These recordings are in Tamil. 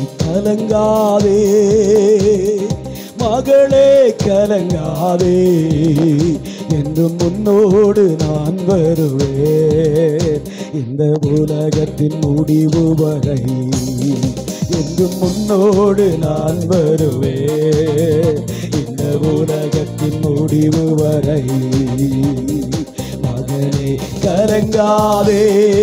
கலங்காதே மகளே கலங்காதே என்றும் முன்னோடு நான் வருவேன் இந்த உலகத்தின் முடிவு வரை என்றும் முன்னோடு நான் வருவேன் இந்த உலகத்தின் முடிவு வரை மகனே கலங்காதே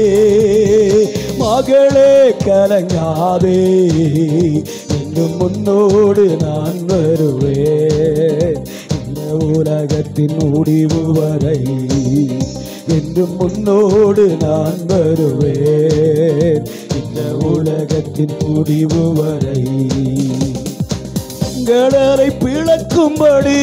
மகளே கலங்காதே இன்னும் முன்னோடு நான் வருவேன் இந்த உலகத்தின் முடிவு வரை என்றும் முன்னோடு நான் வருவேன் இந்த உலகத்தின் முடிவு வரை கடலை பிளக்கும்படி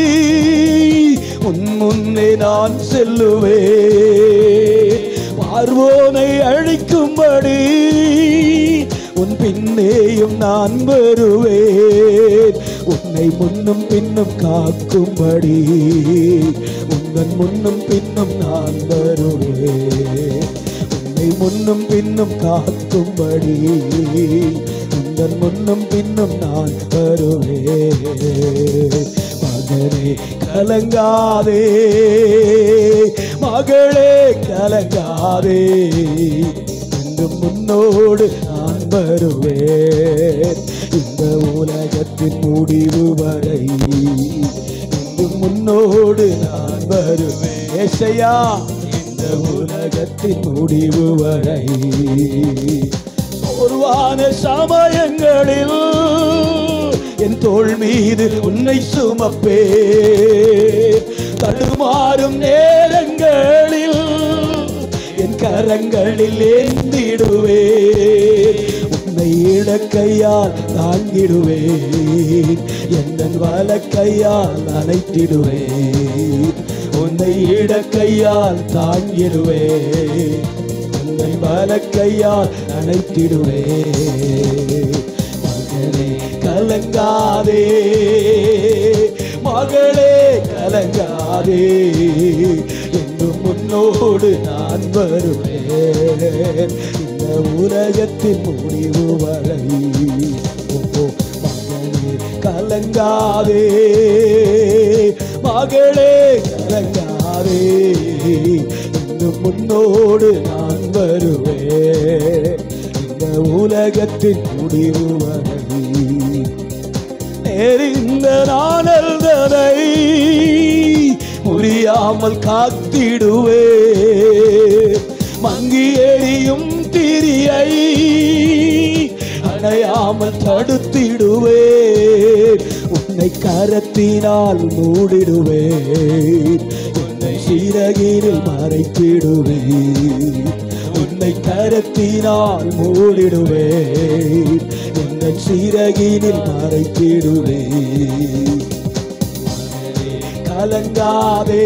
உன் முன்னே நான் செல்லுவேன் பார்வோனை அழிக்கும்படி உன் பின்னேயும் நான் வருவேன் உன்னை முன்னும் பின்னும் காக்கும்படி உந்தன் முன்னும் பின்னும் நான் வருவேன் உன்னை முன்னும் பின்னும் காக்கும்படி உந்தன் முன்னும் பின்னும் நான் வருவேன் மகனே கலங்காதே மகளே கலங்காதே என்றும் முன்னோடு நான் வருவேன் இந்த உலகத்தின் முடிவு வரை என்றும் முன்னோடு நான் வருவேன் ஏசையா இந்த உலகத்தின் முடிவு வரை சோர்வான சமயங்களில் என் தோள் மீது உன்னை சுமப்பே தடுமாறும் நேரங்களில் என் கரங்களில் ஏந்திடுவேன் உன்னை இடக்கையால் தாங்கிடுவேன் என் வலக்கையால் அணைத்திடுவேன் உன்னை இடக்கையால் தாங்கிடுவேன் உன்னை வலக்கையால் அணைத்திடுவேன் மகனே கலங்காதே மகளே கலங்காதே என்றும் முன்னோடு நான் வருவேன் இந்த உலகத்தின் முடிவு வரை ஓ, ஓ, மகனே கலங்காதே மகளே கலங்காதே இன்னும் முன்னோடு நான் வருவேன் இந்த உலகத்தின் முடிவு வரை நெறிந்த நானல்தனை முடியாமல் காத்திடுவே மங்கி எரியும் திரியை அணையாமல் தடுத்திடுவே உன்னை கரத்தினால் மூடிடுவேன் உன்னை சிறகில் மறைத்திடுவேன் உன்னை கரத்தினால் மூடிடுவேன் உன்னை சிறகினில் மறைத்திடுவேன் கலங்காதே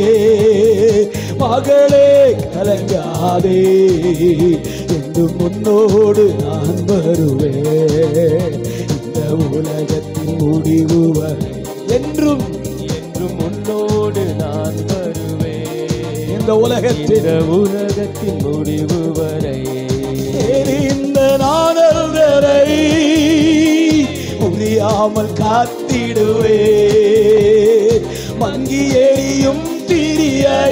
மகளே கலங்காதே என்று முன்னோடு நான் வருவேன் இந்த உலகத்தின் முடிவு வரை என்றும் என்றும் உன்னோடு நான் வருவேன் இந்த உலகத்தின் இந்த உலகத்தின் முடிவு வரை இந்த நானல்வரை முடியாமல் காத்திடுவே மங்கி எரியும் திரியை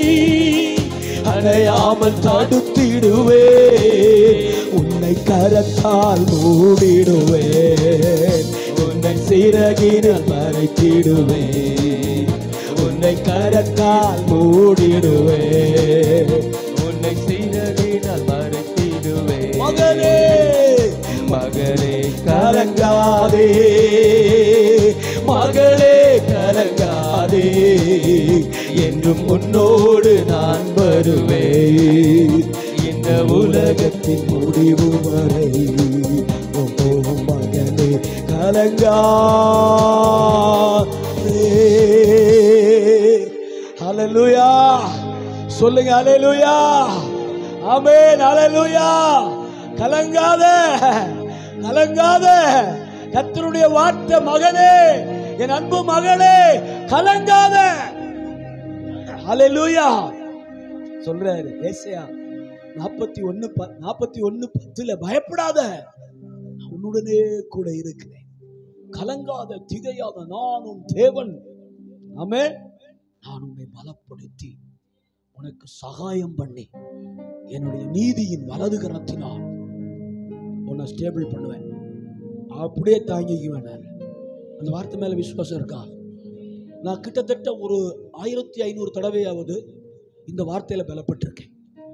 அணையாமல் தடுத்திடுவே உன்னை கரத்தால் மூடிடுவேன் உன்னை சிறகினில் மறைத்திடுவேன் உன்னை கரத்தால் மூடிடுவேன் உன்னை சிறகினால் மறைத்திடுவேன் மகனே மகளே கலங்காதே மகளே கலங்காதே என்றும் உன்னோடு நான் வருவேன் இந்த உலகத்தின் முடிவு வரை ஓ மகனே கலங்காதே ஹalleluya சொல்லுங்க ஹalleluya ஆமென் ஹalleluya கலங்காத கலங்காத கர்த்தருடைய வார்த்தை மகனே என் அன்பு மகளே கலங்காத ஹalleluya சொல்றாரு ஏசையா நாற்பத்தி ஒன்னு நாற்பத்தி ஒன்னு பத்துல பயப்படாத நான் உன்னுடனே கூட இருக்கிறேன் கலங்காத திகையாத நான் உன் தேவன் ஆமே நான் உன்னை பலப்படுத்தி உனக்கு சகாயம் பண்ணி என்னுடைய நீதியின் வலது கரத்தினால் உன்னை ஸ்டேபிள் பண்ணுவேன் அப்படியே தாங்கிக்குவேன் நான் அந்த வார்த்தை மேல விசுவாசம் இருக்கா நான் கிட்டத்தட்ட ஒரு ஆயிரத்தி ஐநூறு தடவையாவது இந்த வார்த்தையில பலப்பட்டிருக்கேன்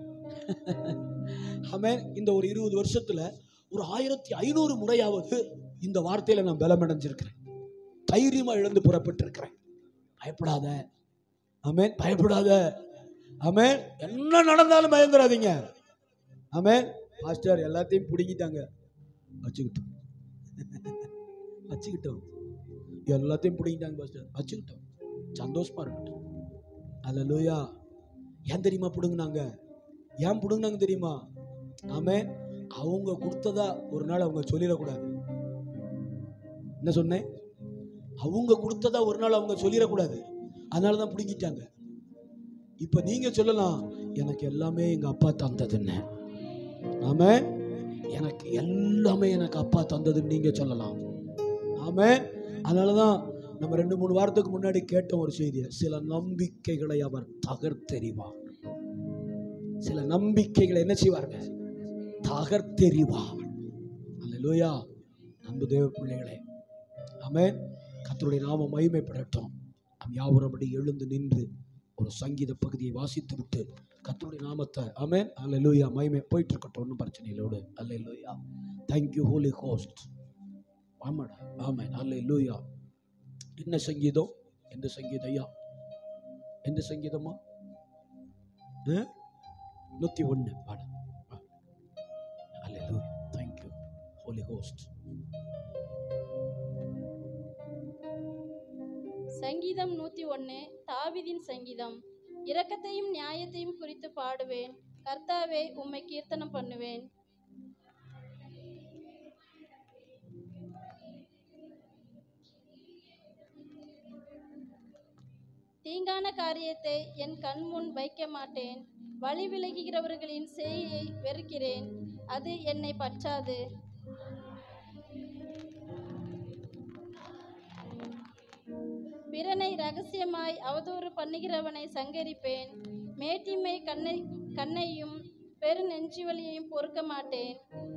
ஆமென் இந்த ஒரு இருபது வருஷத்துல ஒரு ஆயிரத்தி ஐநூறு முறையாவது இந்த வார்த்தையில நான் பலம் அடைஞ்சிருக்கிறேன் தைரியமா எழுந்து புறப்பட்டிருக்கிறேன் பயப்படாத ஆமென் பயப்படாத ஆமென் என்ன நடந்தாலும் பயந்துடாதீங்க ஆமென் பாஸ்டர் எல்லாத்தையும் பிடுங்கிட்டாங்க வச்சுக்கிட்டோம் வச்சுக்கிட்டோம் எல்லாத்தையும் பிடிங்கிட்டாங்க பாஸ்டர் வச்சுக்கிட்டோம் சந்தோஷமா இருக்கட்டும் அல்லேலூயா ஏன் தெரியுமா பிடுங்கினாங்க ஏன் பிடுங்கினாங்க தெரியுமா ஆமே அவங்க கொடுத்ததா ஒரு நாள் அவங்க சொல்லிடக்கூடாது என்ன சொன்னேன் அவங்க கொடுத்ததா ஒரு நாள் அவங்க சொல்லிடக்கூடாது அதனால தான் பிடுங்கிட்டாங்க இப்போ நீங்க சொல்லலாம் எனக்கு எல்லாமே எங்க அப்பா தந்ததுன்னு ஆமே எனக்கு எல்லாமே எனக்கு அப்பா தந்ததுன்னு நீங்க சொல்லலாம் ஆமே அதனால தான் நம்ம ரெண்டு மூணு வாரத்துக்கு முன்னாடி கேட்டோம் ஒரு செய்தியை சில நம்பிக்கைகளை அவர் தகர்த்தெறிவார் சில நம்பிக்கைகளை என்ன செய்வாருங்க தகர்த்தெறிவார் அல்லேலூயா அன்பு தேவ பிள்ளைகளே ஆமென் கர்த்தருடைய நாம மகிமைப்படட்டும் நாம் யாவரபடி எழுந்து நின்று ஒரு சங்கீத பகுதியை வாசித்து விட்டு கர்த்தருடைய நாமத்தை ஆமென் அல்லேலூயா மகிமை போயிட்டு இருக்கட்டும் ஒன்றும் பிரச்சனை இல்லோடு அல்லேலூயா தேங்க்யூ ஹோலி ஹோஸ்ட் ஆமாடா ஆமாம் அல்லேலூயா என்ன சங்கீதம் எந்த சங்கீதம் ஐயா எந்த சங்கீதமா ஆ? நூத்தி ஒண்ணு பாடு அல்லேலூயா தேங்க்யூ ஹோலி ஹோஸ்ட் சங்கீதம் நூத்தி ஒன்னு தாவீதின் சங்கீதம் இரக்கத்தையும் நியாயத்தையும் குறித்து பாடுவேன் கர்த்தாவே உம்மை கீர்த்தனம் பண்ணுவேன் தீங்கான காரியத்தை என் கண் முன் வைக்க மாட்டேன் வழி விலகுகிறவர்களின் செய்யை வெறுக்கிறேன் அது என்னை பற்றாது பிறனை ரகசியமாய் அவதூறு பண்ணுகிறவனை சங்கரிப்பேன் மேட்டிமை கண்ணை கண்ணையும் பெரு நெஞ்சுவலியையும் பொறுக்க மாட்டேன்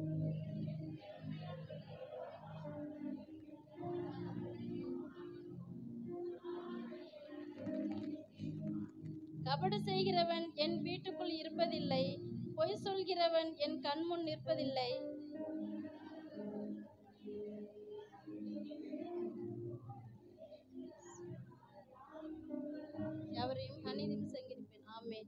கபடு செய்கிறவன் என் வீட்டுக்குள் இருப்பதில்லை பொய் சொல்கிறவன் என் கண்முன் நிற்பதில்லை எவரையும் அநீதியும் சங்கரிப்பேன் ஆமென்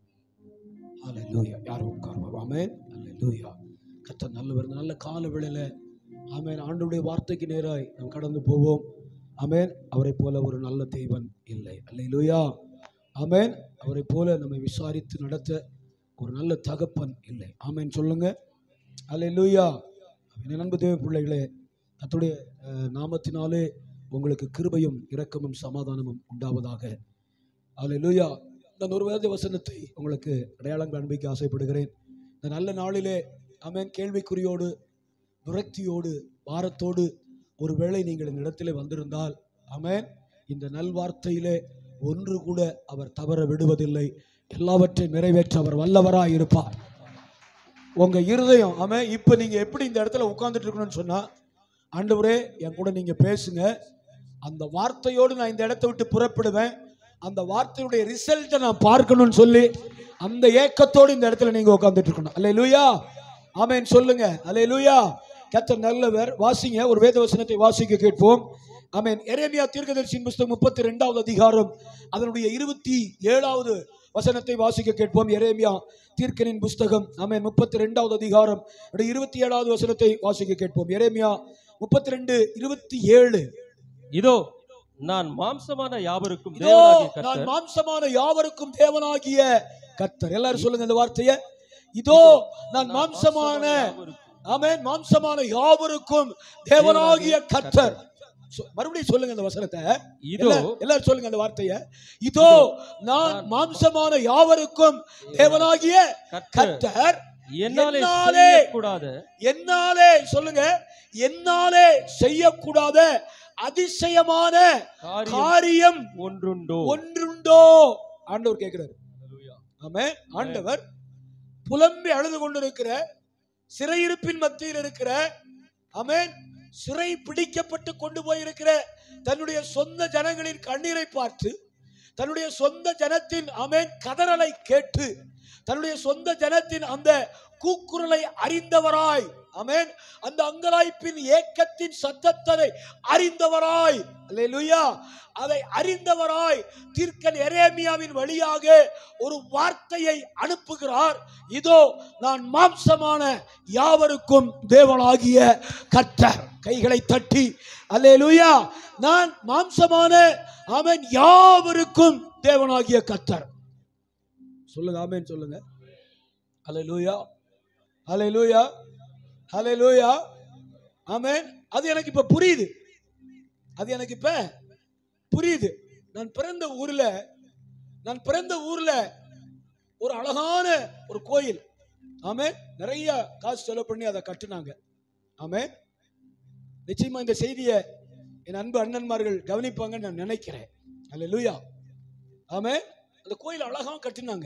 அல்லேலூயா யாரும் உட்காருவோம் ஆமென் அல்லேலூயா கர்த்தர் நல்லவர் இந்த நல்ல கால வேளையில ஆமென் ஆண்டவருடைய வார்த்தைக்கு நேராய் நாம் கடந்து போவோம் ஆமென் அவரை போல ஒரு நல்ல தெய்வன் இல்லை அல்லேலூயா ஆமென் அவரை போல நம்மை விசாரித்து நடத்த ஒரு நல்ல தகப்பன் இல்லை ஆமென் சொல்லுங்க அல்லேலூயா என் அன்பு தேவ பிள்ளைகளே கர்த்தருடைய அஹ், நாமத்தினாலே உங்களுக்கு கிருபையும் இரக்கமும் சமாதானமும் உண்டாவதாக அல்லேலூயா நான் ஒரு வேத வசனத்தை உங்களுக்கு அடையாளம் காண்பிக்க ஆசைப்படுகிறேன் இந்த நல்ல நாளிலே ஆமென் கேள்விக்குறியோடு விரக்தியோடு பாரத்தோடு ஒருவேளை நீங்கள் இந்த இடத்திலே வந்திருந்தால் ஆமென் இந்த நல்வார்த்தையிலே ஒன்று கூட அவர் தவற விடுவதில்லை எல்லாவற்றையும் நிறைவேற்ற அவர் வல்லவராய் இருப்பார் உங்க இருதயம் ஆமென் இப்போ நீங்க எப்படி இந்த இடத்துல உட்கார்ந்துட்டு இருக்கணும்னு சொன்னா ஆண்டவரே என் கூட நீங்க பேசுங்க அந்த வார்த்தையோடு நான் இந்த இடத்தை விட்டு புறப்படுவேன் அந்த வார்த்தையுடைய ரிசல்ட்டை நான் பார்க்கணும்னு சொல்லி அந்த ஏக்கத்தோடு இந்த இடத்துல நீங்க உட்கார்ந்துட்டு இருக்கணும் அல்லே லூயா ஆமென் சொல்லுங்க அல்லே லூயா கத்தர் நல்லவர் வாசிங்க ஒரு வேத வசனத்தை வாசிக்க கேட்போம் ஆமென் எரேமியா தீர்க்கதரிசியின் புஸ்தகம் முப்பத்தி ரெண்டாவது அதிகாரம் அதனுடைய இருபத்தி ஏழாவது வசனத்தை வாசிக்க கேட்போம் எரேமியா தீர்க்கனின் புஸ்தகம் ஆமென் முப்பத்தி ரெண்டாவது அதிகாரம் அதனுடைய இருபத்தி ஏழாவது வசனத்தை வாசிக்க கேட்போம் எரேமியா முப்பத்தி ரெண்டு இருபத்தி ஏழு இதோ நான் மாம்சமான யாவருக்கும் இதோ தேவனாகிய நான் கர்த்தர் மாம்சமான யாவருக்கும் தேவனாகிய கர்த்தர் எல்லாரும் சொல்லுங்க இந்த வார்த்தையை இதோ நான் மாம்சமான ஆமென் மாம்சமான யாவருக்கும் தேவனாகிய கர்த்தர் சொ- மறுபடியும் சொல்லுங்க இந்த வசனத்தை இதோ எல்லா- எல்லாரும் சொல்லுங்க அந்த வார்த்தையை இதோ நான் மாம்சமான யாவருக்கும் தேவனாகிய கர்த்தர் கர்த்தர் என்னாலே என்னாலே கூடாத என்னாலே சொல்லுங்க என்னாலே செய்யக்கூடாத அதிசயமான காரியம் காரியம் ஒன்றுண்டோ ஒன்றுண்டோ ஆண்டவர் கேட்கிறாரு ஆமென் ஆண்டவர் புலம்பி அழுது கொண்டிருக்கிற சிறையிருப்பின் மத்தியில் இருக்கிற ஆமென் சிறை பிடிக்கப்பட்டு கொண்டு போயிருக்கிற தன்னுடைய சொந்த ஜனங்களின் கண்ணீரை பார்த்து தன்னுடைய சொந்த ஜனத்தின் ஆமென் கதறலை கேட்டு தன்னுடைய சொந்த ஜனத்தின் அந்த கூக்குரலை அறிந்தவராய் ஆமென் அந்த அங்கலாய்ப்பின் ஏக்கத்தின் சத்தத்தை அறிந்தவராய் அல்லேலூயா அதை அறிந்தவராய் தீர்க்கன் எரேமியாவின் வழியாக ஒரு வார்த்தையை அனுப்புகிறார் இதோ நான் மாம்சமான யாவருக்கும் தேவனாகிய கர்த்தர் கைகளை தட்டி அல்லேலூயா நான் மாம்சமான அவன் யாவருக்கும் தேவனாகிய கர்த்தர் சொல்லுங்க ஆமென் சொல்லுங்க அல்லேலூயா அல்லேலூயா அல்லேலூயா ஆமென் அது எனக்கு இப்ப புரியுது அது எனக்கு இப்ப புரியுது நான் பிறந்த ஊர்ல நான் பிறந்த ஊர்ல ஒரு அழகான ஒரு கோயில் ஆமே நிறைய காசு செலவு பண்ணி அதை கட்டுனாங்க ஆமே நிச்சயமா இந்த செய்தியை என் அன்பு அண்ணன்மார்கள் கவனிப்பாங்கன்னு நான் நினைக்கிறேன் அல்ல லூயா ஆமே அந்த கோயில் அழகா கட்டினாங்க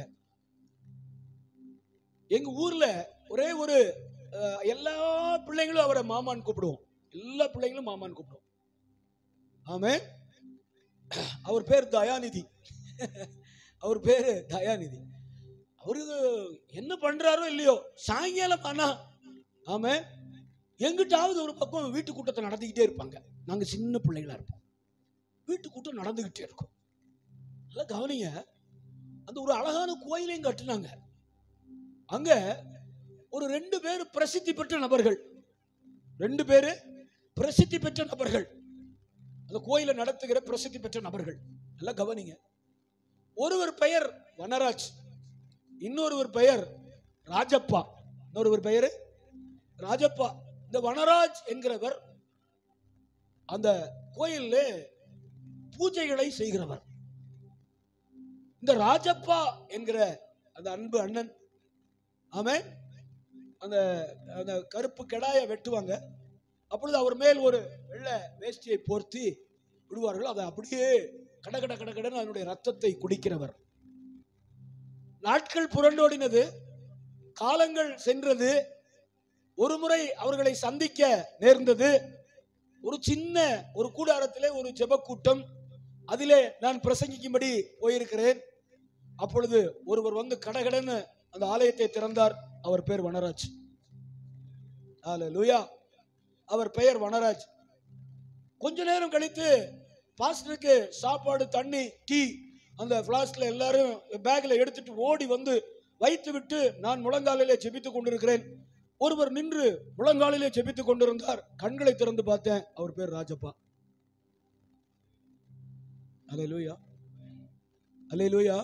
எங்க ஊர்ல ஒரே ஒரு அஹ், எல்லா பிள்ளைங்களும் அவரை மாமான்னு கூப்பிடுவோம் எல்லா பிள்ளைங்களும் மாமான்னு கூப்பிடுவோம் ஆமே அவர் பேர் தயாநிதி அவர் பேரு தயாநிதி அவரு என்ன பண்றாரோ இல்லையோ சாயங்காலம் ஆனா ஆமே எங்கிட்டாவது ஒரு பக்கம் வீட்டு கூட்டத்தை நடத்திக்கிட்டே இருப்பாங்க நாங்க சின்ன பிள்ளைகளா இருப்போம் வீட்டு கூட்டம் நடந்துகிட்டே இருக்கும் நல்லா கவனிங்க அந்த ஒரு அழகான கோயிலையும் கட்டுனாங்க அங்க ஒரு ரெண்டு பேர் பிரசித்தி பெற்ற நபர்கள் ரெண்டு பேரு பிரசித்தி பெற்ற நபர்கள் அந்த கோயிலை நடத்துகிற பிரசித்தி பெற்ற நபர்கள் நல்லா கவனிங்க ஒருவர் பெயர் வனராஜ் இன்னொருவர் பெயர் ராஜப்பா இன்னொருவர் பெயர் ராஜப்பா இந்த வனராஜ் என்கிறவர் அந்த கோயில்ல பூஜைகளை செய்கிறவர் இந்த ராஜப்பா என்கிற அந்த அன்பு அண்ணன் ஆமே அந்த அந்த கருப்பு கெடாயை வெட்டுவாங்க அப்பொழுது அவர் மேல் ஒரு வெள்ளை வேஷ்டியை போர்த்தி விடுவார்கள் அதை அப்படியே கட கட கட கடன்னு அதனுடைய ரத்தத்தை குடிக்கிறவர் நாட்கள் புரண்டோடினது காலங்கள் சென்றது ஒரு முறை அவர்களை சந்திக்க நேர்ந்தது ஒரு சின்ன ஒரு கூடாரத்திலே ஒரு ஜெபக்கூட்டம் அதிலே நான் பிரசங்கிக்கும்படி போயிருக்கிறேன் அப்பொழுது ஒருவர் வந்து கடகடன்னு அந்த ஆலயத்தை திறந்தார் அவர் பேர் வனராஜ் லூயா அவர் பெயர் வனராஜ் கொஞ்ச நேரம் கழித்து பாஸ்டருக்கு சாப்பாடு தண்ணி டீ அந்த ஃப்ளாஸ்க்ல எல்லாரும் பேக்ல எடுத்துட்டு ஓடி வந்து வைத்து விட்டு நான் முழங்காலிலே ஜெபித்துக் கொண்டிருக்கிறேன் ஒருவர் நின்று முழங்காலிலே ஜெபித்துக் கொண்டிருந்தார் கண்களை திறந்து பார்த்தேன் அவர் பேர் ராஜப்பா அலே லூயா அலே லூயா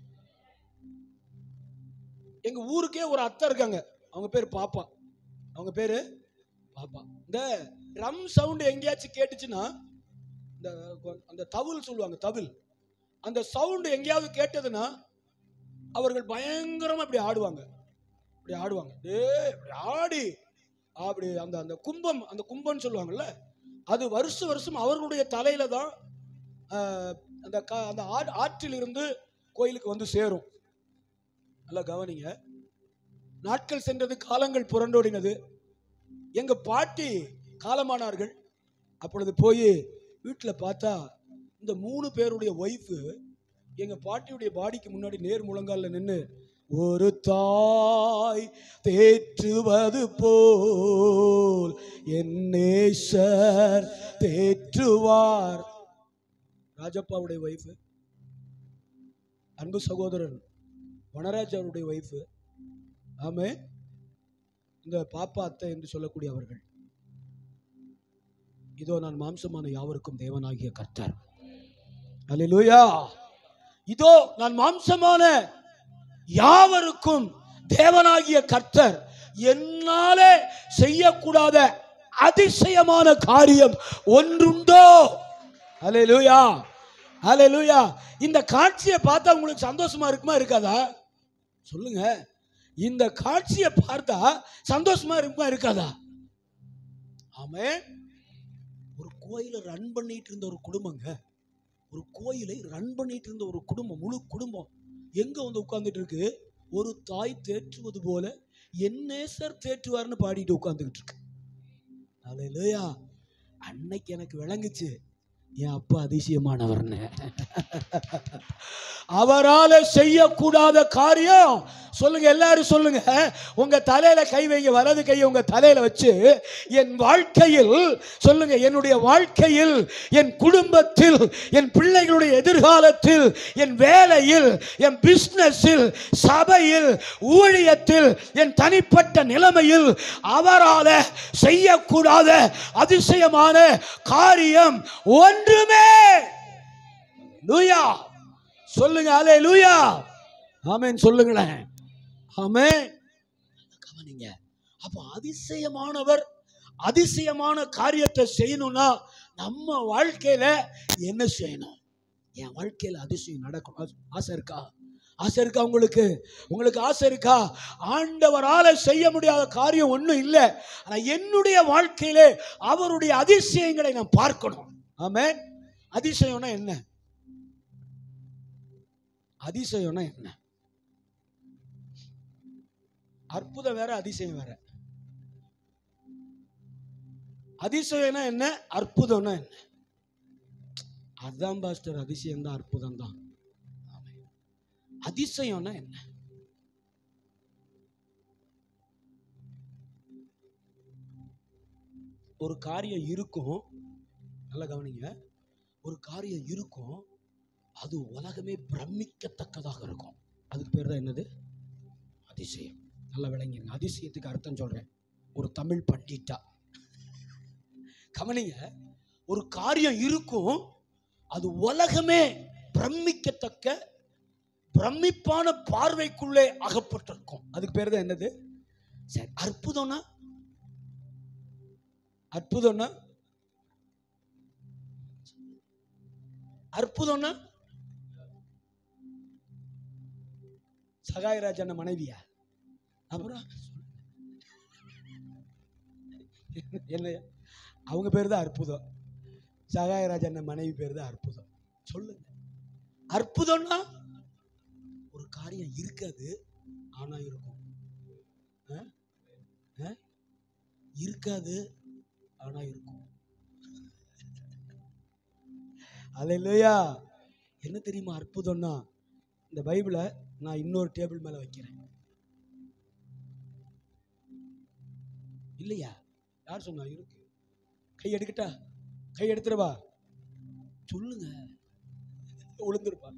எங்க ஊருக்கே ஒரு அத்தை இருக்காங்க அவங்க பேர் பாப்பா அவங்க பேரு பாப்பா இந்த ட்ரம் சவுண்ட் எங்கேயாச்சும் கேட்டுச்சுன்னா இந்த கொ- அந்த தவில் சொல்லுவாங்க தவில் அந்த சவுண்ட் எங்கேயாவது கேட்டதுன்னா அவர்கள் பயங்கரமா இப்படி ஆடுவாங்க இப்படி ஆடுவாங்க டேய் இப்படி ஆடி அப்படி அந்த அந்த கும்பம் அந்த கும்பம்னு சொல்லுவாங்கல்ல அது வருஷம் வருஷம் அவர்களுடைய தலையில தான் ஆஹ், அந்த க அந்த ஆ- ஆற்றில் இருந்து கோயிலுக்கு வந்து சேரும் நல்லா கவனிங்க நாட்கள் சென்றது காலங்கள் புரண்டோடினது எங்க பாட்டி காலமானார்கள் அப்பொழுது போய் வீட்டில் பார்த்தா இந்த மூணு பேருடைய ஒய்ஃபு எங்க பாட்டியுடைய பாடிக்கு முன்னாடி நேர் முழங்கால நின்று ஒரு தாய் தேற்றுவது போல் என் நேசர் தேற்றுவார் ராஜப்பாவுடைய ஒய்ஃபு அன்பு சகோதரன் வனராஜ் அவருடைய ஒய்ஃபு ஆமே இந்த பாப்பா அத்தை என்று சொல்லக்கூடிய அவர்கள் இதோ நான் மாம்சமான யாவருக்கும் தேவனாகிய கர்த்தர் அல்லேலூயா இதோ நான் மாம்சமான யாவருக்கும் தேவனாகிய கர்த்தர் என்னாலே செய்யக்கூடாத அதிசயமான காரியம் ஒன்றுண்டோ அல்லேலூயா அல்லேலூயா இந்த காட்சியை பார்த்தா உங்களுக்கு சந்தோஷமா இருக்குமா இருக்காதா சொல்லுங்க இந்த காட்சியை பார்த்தா சந்தோஷமா இருக்குமா இருக்காதா ஆமென் ஒரு கோயிலை ரன் பண்ணிட்டு இருந்த ஒரு குடும்பங்க ஒரு கோயிலை ரன் பண்ணிட்டு இருந்த ஒரு குடும்பம் முழு குடும்பம் எங்க வந்து உட்கார்ந்துட்டு இருக்கு ஒரு தாய் தேற்றுவது போல என் நேசர் தேற்றுவார்னு பாடிட்டு உட்கார்ந்துகிட்டு இருக்கு அல்லேலூயா அன்னைக்கு எனக்கு விளங்குச்சு என் அப்பா அதிசயமானவர்னு அவரால செய்யக்கூடாத காரியம் சொல்லுங்க எல்லாரும் சொல்லுங்க உங்க தலையில கை வைங்க வலது கையை உங்க தலையில வச்சு என் வாழ்க்கையில் சொல்லுங்க என்னுடைய வாழ்க்கையில் என் குடும்பத்தில் என் பிள்ளைகளுடைய எதிர்காலத்தில் என் வேலையில் என் பிசினஸில் சபையில் ஊழியத்தில் என் தனிப்பட்ட நிலைமையில் அவரால செய்யக்கூடாத அதிசயமான காரியம் ஒன்றுமே லூயா சொல்லுங்க அலே லூயா ஆமென் சொல்லுங்களேன் ஆமென் கவனிங்க அப்போ அதிசயமானவர் அதிசயமான காரியத்தை செய்யணும்னா நம்ம வாழ்க்கையில என்ன செய்யணும் என் வாழ்க்கையில அதிசயம் நடக்கும் ஆச- ஆசை இருக்கா ஆசை இருக்கா உங்களுக்கு உங்களுக்கு ஆசை இருக்கா ஆண்டவரால செய்ய முடியாத காரியம் ஒன்றும் இல்லை ஆனா என்னுடைய வாழ்க்கையிலே அவருடைய அதிசயங்களை நான் பார்க்கணும் ஆமென் அதிசயம்னா என்ன அதிசயம்னா என்ன அற்புதம் வேற அதிசயம் வேற அதிசயம்னா என்ன அற்புதம்னா என்ன அதான் பாஸ்டர் அதிசயம் தான் அற்புதம் தான் அதிசயம்னா என்ன ஒரு காரியம் இருக்கும் நல்லா கவனிங்க ஒரு காரியம் இருக்கும் அது உலகமே பிரமிக்கத்தக்கதாக இருக்கும் அதுக்கு பேர் தான் என்னது அதிசயம் நல்லா விளங்கிருங்க அதிசயத்துக்கு அர்த்தம் சொல்றேன் ஒரு தமிழ் பண்டிட்டா கவனிங்க ஒரு காரியம் இருக்கும் அது உலகமே பிரமிக்கத்தக்க பிரமிப்பான பார்வைக்குள்ளே அகப்பட்டிருக்கும் அதுக்கு பேர் தான் என்னது சரி அற்புதம்னா அற்புதம்னா அற்புதம்னா சகாயராஜன் மனைவியா அப்புறம் என்ன அவங்க பேர் தான் அற்புதம் சகாயராஜன் மனைவி பேர் தான் அற்புதம் சொல்லுங்க அற்புதம்னா ஒரு காரியம் இருக்காது ஆனா இருக்கும் ஆ? ஆ? இருக்காது ஆனா இருக்கும் அல்லேலூயா என்ன தெரியுமா அற்புதம்னா இந்த பைபிளை நான் இன்னொரு டேபிள் மேல வைக்கிறேன் இல்லையா யார் சொன்னா இருக்கு கை எடுக்கட்டா கை எடுத்துடவா சொல்லுங்க உளுந்துருப்பா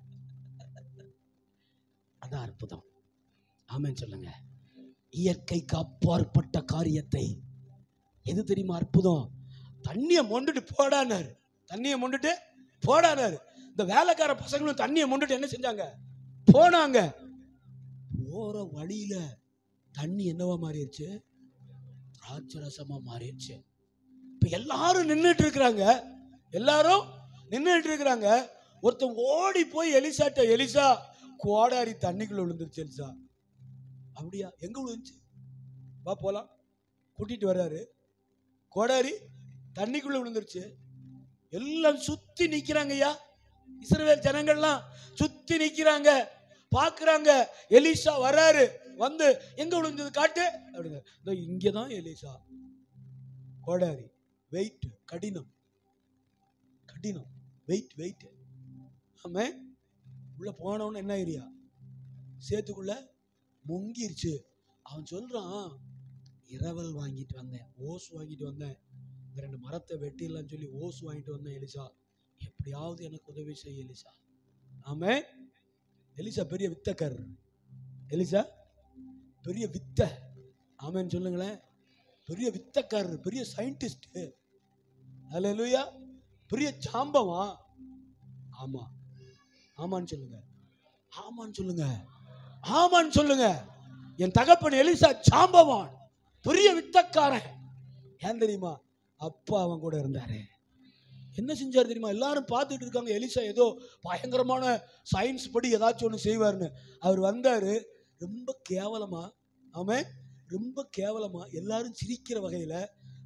அதான் அற்புதம் ஆமென் சொல்லுங்க இயற்கைக்கு அப்பாற்பட்ட காரியத்தை எது தெரியுமா அற்புதம் தண்ணியை மொண்டுட்டு போடானாரு தண்ணியை மொண்டுட்டு போடானாரு இந்த வேலைக்கார பசங்களும் தண்ணியை மொண்டுட்டு என்ன செஞ்சாங்க போனாங்க போற வழியில தண்ணி என்னவா மாறிடுச்சு ராட்சரசமா மாறிடுச்சு இப்ப எல்லாரும் நின்றுட்டு இருக்கிறாங்க எல்லாரும் நின்றுட்டு இருக்கிறாங்க ஒருத்தன் ஓடி போய் எலிசாட்ட எலிசா கோடாரி தண்ணிக்குள்ள விழுந்துருச்சு எலிசா அப்படியா எங்க விழுந்துச்சு வா போலாம் கூட்டிட்டு வர்றாரு கோடாரி தண்ணிக்குள்ள விழுந்துருச்சு எல்லாம் சுத்தி நிக்கிறாங்க ஐயா இஸ்ரவேல் ஜனங்கள்லாம் சுத்தி நிக்கிறாங்க பாக்குறாங்க எலிசா வராரு வந்து எங்க விழுந்தது காட்டு அப்படிங்க இதோ இங்கதான் எலிசா கோடாரி வெயிட் கடினம் கடினம் வெயிட் வெயிட் ஆமே உள்ள போனவன என்ன ஏரியா சேத்துக்குள்ள முங்கிருச்சு அவன் சொல்றான் இரவல் வாங்கிட்டு வந்தேன் ஓஸ் வாங்கிட்டு வந்தேன் இந்த ரெண்டு மரத்தை வெட்டிடலாம்னு சொல்லி ஓஸ் வாங்கிட்டு வந்தேன் எலிசா எப்படியாவது எனக்கு உதவி செய்ய எலிசா ஆமே எலிசா பெரிய வித்தக்காரர் எலிசா பெரிய வித்த ஆமேன்னு சொல்லுங்களேன் பெரிய வித்தக்காரர் பெரிய சயின்டிஸ்ட் அல்லேலூயா பெரிய ஜாம்பவா ஆமா ஆமான்னு சொல்லுங்க ஆமான்னு சொல்லுங்க ஆமான்னு சொல்லுங்க என் தகப்பன் எலிசா ஜாம்பவான் பெரிய வித்தக்காரன் ஏன் தெரியுமா அப்பா அவன் கூட இருந்தாரு என்ன செஞ்சார் தெரியுமா எல்லாரும் பார்த்துட்டு இருக்காங்க எலிசா ஏதோ பயங்கரமான சயின்ஸ் படி ஏதாச்சும் ஒன்று செய்வார்னு அவர் வந்தாரு ரொம்ப கேவலமா ஆமே ரொம்ப கேவலமா எல்லாரும் சிரிக்கிற வகையில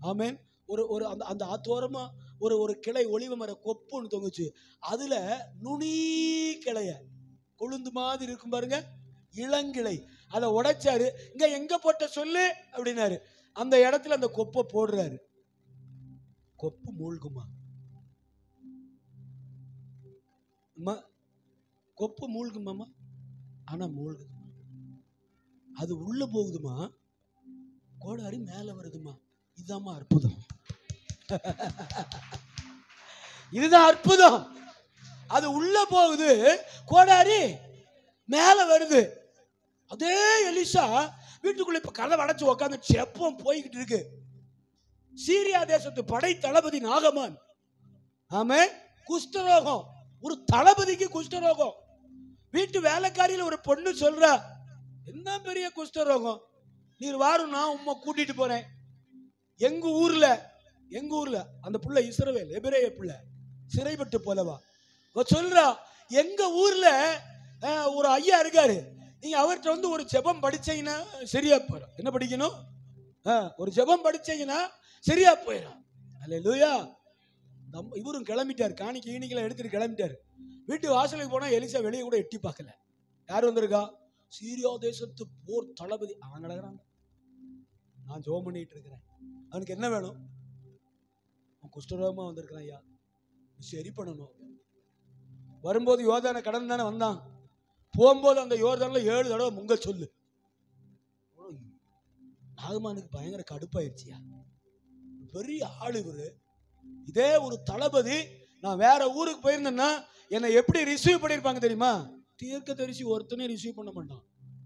ஆமென் ஒரு ஒரு அந்த அந்த ஆத்தோரமா ஒரு ஒரு கிளை ஒளிவ மர கொப்பு ஒன்று தொங்குச்சு அதுல நுனி கிளைய கொழுந்து மாதிரி இருக்கும் பாருங்க இளங்கிளை அதை உடைச்சாரு இங்க எங்க போட்ட சொல்லு அப்படின்னாரு அந்த இடத்துல அந்த கொப்பை போடுறாரு கொப்பு மூழ்குமா அம்மா கொப்பு மூழ்குமாம்மா ஆனா மூழ்குதுமா அது உள்ள போகுதுமா கோடாரி மேல வருதுமா இதுதாம்மா அற்புதம் இதுதான் அற்புதம் அது உள்ள போகுது கோடாரி மேல வருது அதே எலிசா வீட்டுக்குள்ள இப்ப கதவை அடைச்சு உட்காந்து செப்பம் போய்கிட்டு இருக்கு சீரியா தேசத்து படை தளபதி நாகமான் ஆமே குஷ்டரோகம் ஒரு தளபதிக்கு குஷ்டரோகம் வீட்டு வேலைக்காரியில ஒரு பொண்ணு சொல்றா என்ன பெரிய குஷ்டரோகம் நீர் வாரும் நான் உம்மை கூட்டிட்டு போறேன் எங்க ஊர்ல எங்க ஊர்ல அந்த புள்ள இஸ்ரவேல் எபிரேய புள்ள சிறைப்பட்டு போலவா அவ சொல்றா எங்க ஊர்ல அஹ், ஒரு ஐயா இருக்காரு நீங்க அவர்கிட்ட வந்து ஒரு ஜெபம் படிச்சீங்கன்னா சரியா போயிடும் என்ன படிக்கணும் அஹ், ஒரு ஜெபம் படிச்சீங்கன்னா சரியா போயிடும் அல்லேலூயா நம்ம இவரும் கிளம்பிட்டார் காணிக்கை ஈனிக்கெல்லாம் எடுத்துட்டு கிளம்பிட்டார் வீட்டு வாசலுக்கு போனா எலிசா வெளியே கூட எட்டி பார்க்கல யார் வந்திருக்கா சீரியா தேசத்து போர் தளபதி அவன் கிடக்குறாங்க நான் ஜோம் பண்ணிட்டு இருக்கிறேன் அவனுக்கு என்ன வேணும் அவன் குஷ்டரோகமா வந்திருக்கிறான் ஐயா நீ சரி பண்ணணும் வரும்போது யோதானை கடன் தானே வந்தான் போகும்போது அந்த யோர்தான்ல ஏழு தடவை முங்க சொல்லு நாகமானுக்கு பயங்கர கடுப்பாயிருச்சியா பெரிய ஆளு இவரு இதே ஒரு தளபதி நான் வேற ஊருக்கு போயிருந்தேன்னா என்னை எப்படி ரிசீவ் பண்ணியிருப்பாங்க தெரியுமா தீர்க்க தரிசி ஒருத்தனையும் ரிசீவ் பண்ண மாட்டான்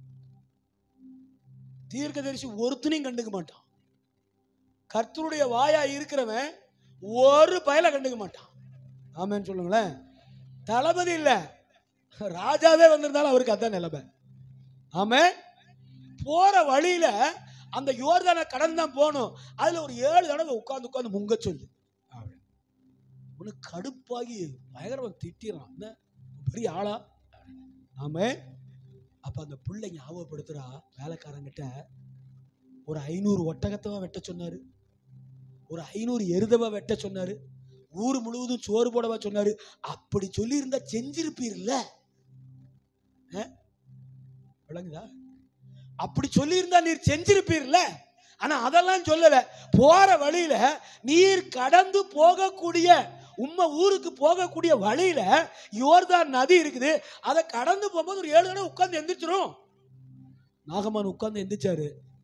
தீர்க்க தரிசி ஒருத்தனையும் கண்டுக்க மாட்டான் கர்த்தருடைய வாயா இருக்கிறவன் ஒரு பயலை கண்டுக்க மாட்டான் ஆமேன்னு சொல்லுங்களேன் தளபதி இல்ல ராஜாவே வந்திருந்தாலும் அவருக்கு அதான் நிலைமை ஆமே போற வழியில அந்த யோர்தானை கடன் தான் போகணும் அதுல ஒரு ஏழு தடவை உட்கார்ந்து உட்கார்ந்து முங்க சொல்லு அப்படின்னு. உனக்கு கடுப்பாகி பயங்கரமா திட்டிறான் என்ன பெரிய ஆளா ஆமே அப்ப அந்த பிள்ளை ஞாபகப்படுத்துறா வேலைக்காரங்கிட்ட ஒரு ஐநூறு ஒட்டகத்தவா வெட்ட சொன்னாரு ஒரு ஐநூறு எருதவா வெட்ட சொன்னாரு ஊர் முழுவதும் சோறு போடவா சொன்னாரு அப்படி சொல்லி இருந்தா செஞ்சிருப்பீர்ல அஹ்? விளங்குதா அப்படி சொல்லி இருந்தா நீர் செஞ்சிருப்பீர்ல ஆனா அதெல்லாம் சொல்லல போற வழியில நீர் கடந்து போகக்கூடிய உம்ம ஊருக்கு போகக்கூடிய வழியில யோர்தான் நதி இருக்குது அதை கடந்து போகும்போது ஒரு ஏழு தடவை உட்கார்ந்து எந்திரிச்சிரும் நாகமான் உட்கார்ந்து எந்திரிச்சாரு